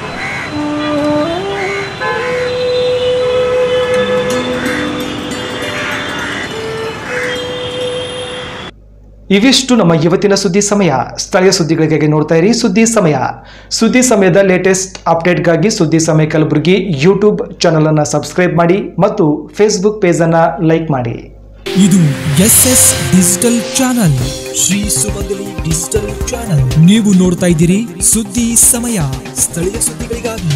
ಇವಿಷ್ಟು ನಮ್ಮ ಇವತ್ತಿನ ಸುದ್ದಿ ಸಮಯ ಸ್ಥಳೀಯ ಸುದ್ದಿಗಳಿಗಾಗಿ ನೋಡ್ತಾ ಇರಿ ಸುದ್ದಿ ಸಮಯ ಸುದ್ದಿ ಸಮಯದ ಲೇಟೆಸ್ಟ್ ಅಪ್ಡೇಟ್ಗಾಗಿ ಸುದ್ದಿ ಸಮಯ ಕಲಬುರಗಿ ಯೂಟ್ಯೂಬ್ ಚಾನಲ್ ಅನ್ನು ಸಬ್ಸ್ಕ್ರೈಬ್ ಮಾಡಿ ಮತ್ತು ಫೇಸ್ಬುಕ್ ಪೇಜ್ ಅನ್ನ ಲೈಕ್ ಮಾಡಿ ಇದು S S digital channel Shri Sumangali digital channel ನೀವು ನೋಡ್ತಾ ಇದ್ದೀರಿ ಸುದ್ದಿ ಸಮಯ ಸ್ಥಳೀಯ ಸುದ್ದಿಗಳಿಗಾಗಿ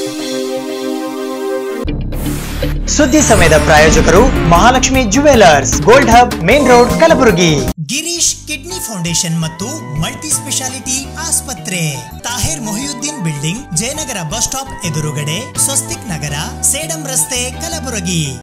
ಸುದ್ದಿ ಸಮಯದ ಪ್ರಾಯೋಜಕರು Mahalakshmi jewellers gold hub main road Kalaburagi Girish kidney foundation ಮತ್ತು ಮಲ್ಟಿ ಸ್ಪೆಷಾಲಿಟಿ ಆಸ್ಪತ್ರೆ Tahir Mohiuddin building Jayanagar bus stop ಎದುರುಗಡೆ ಸ್ವಸ್ತಿಕ್ ನಗರ ಸೇಡಂ ರಸ್ತೆ ಕಲಬುರಗಿ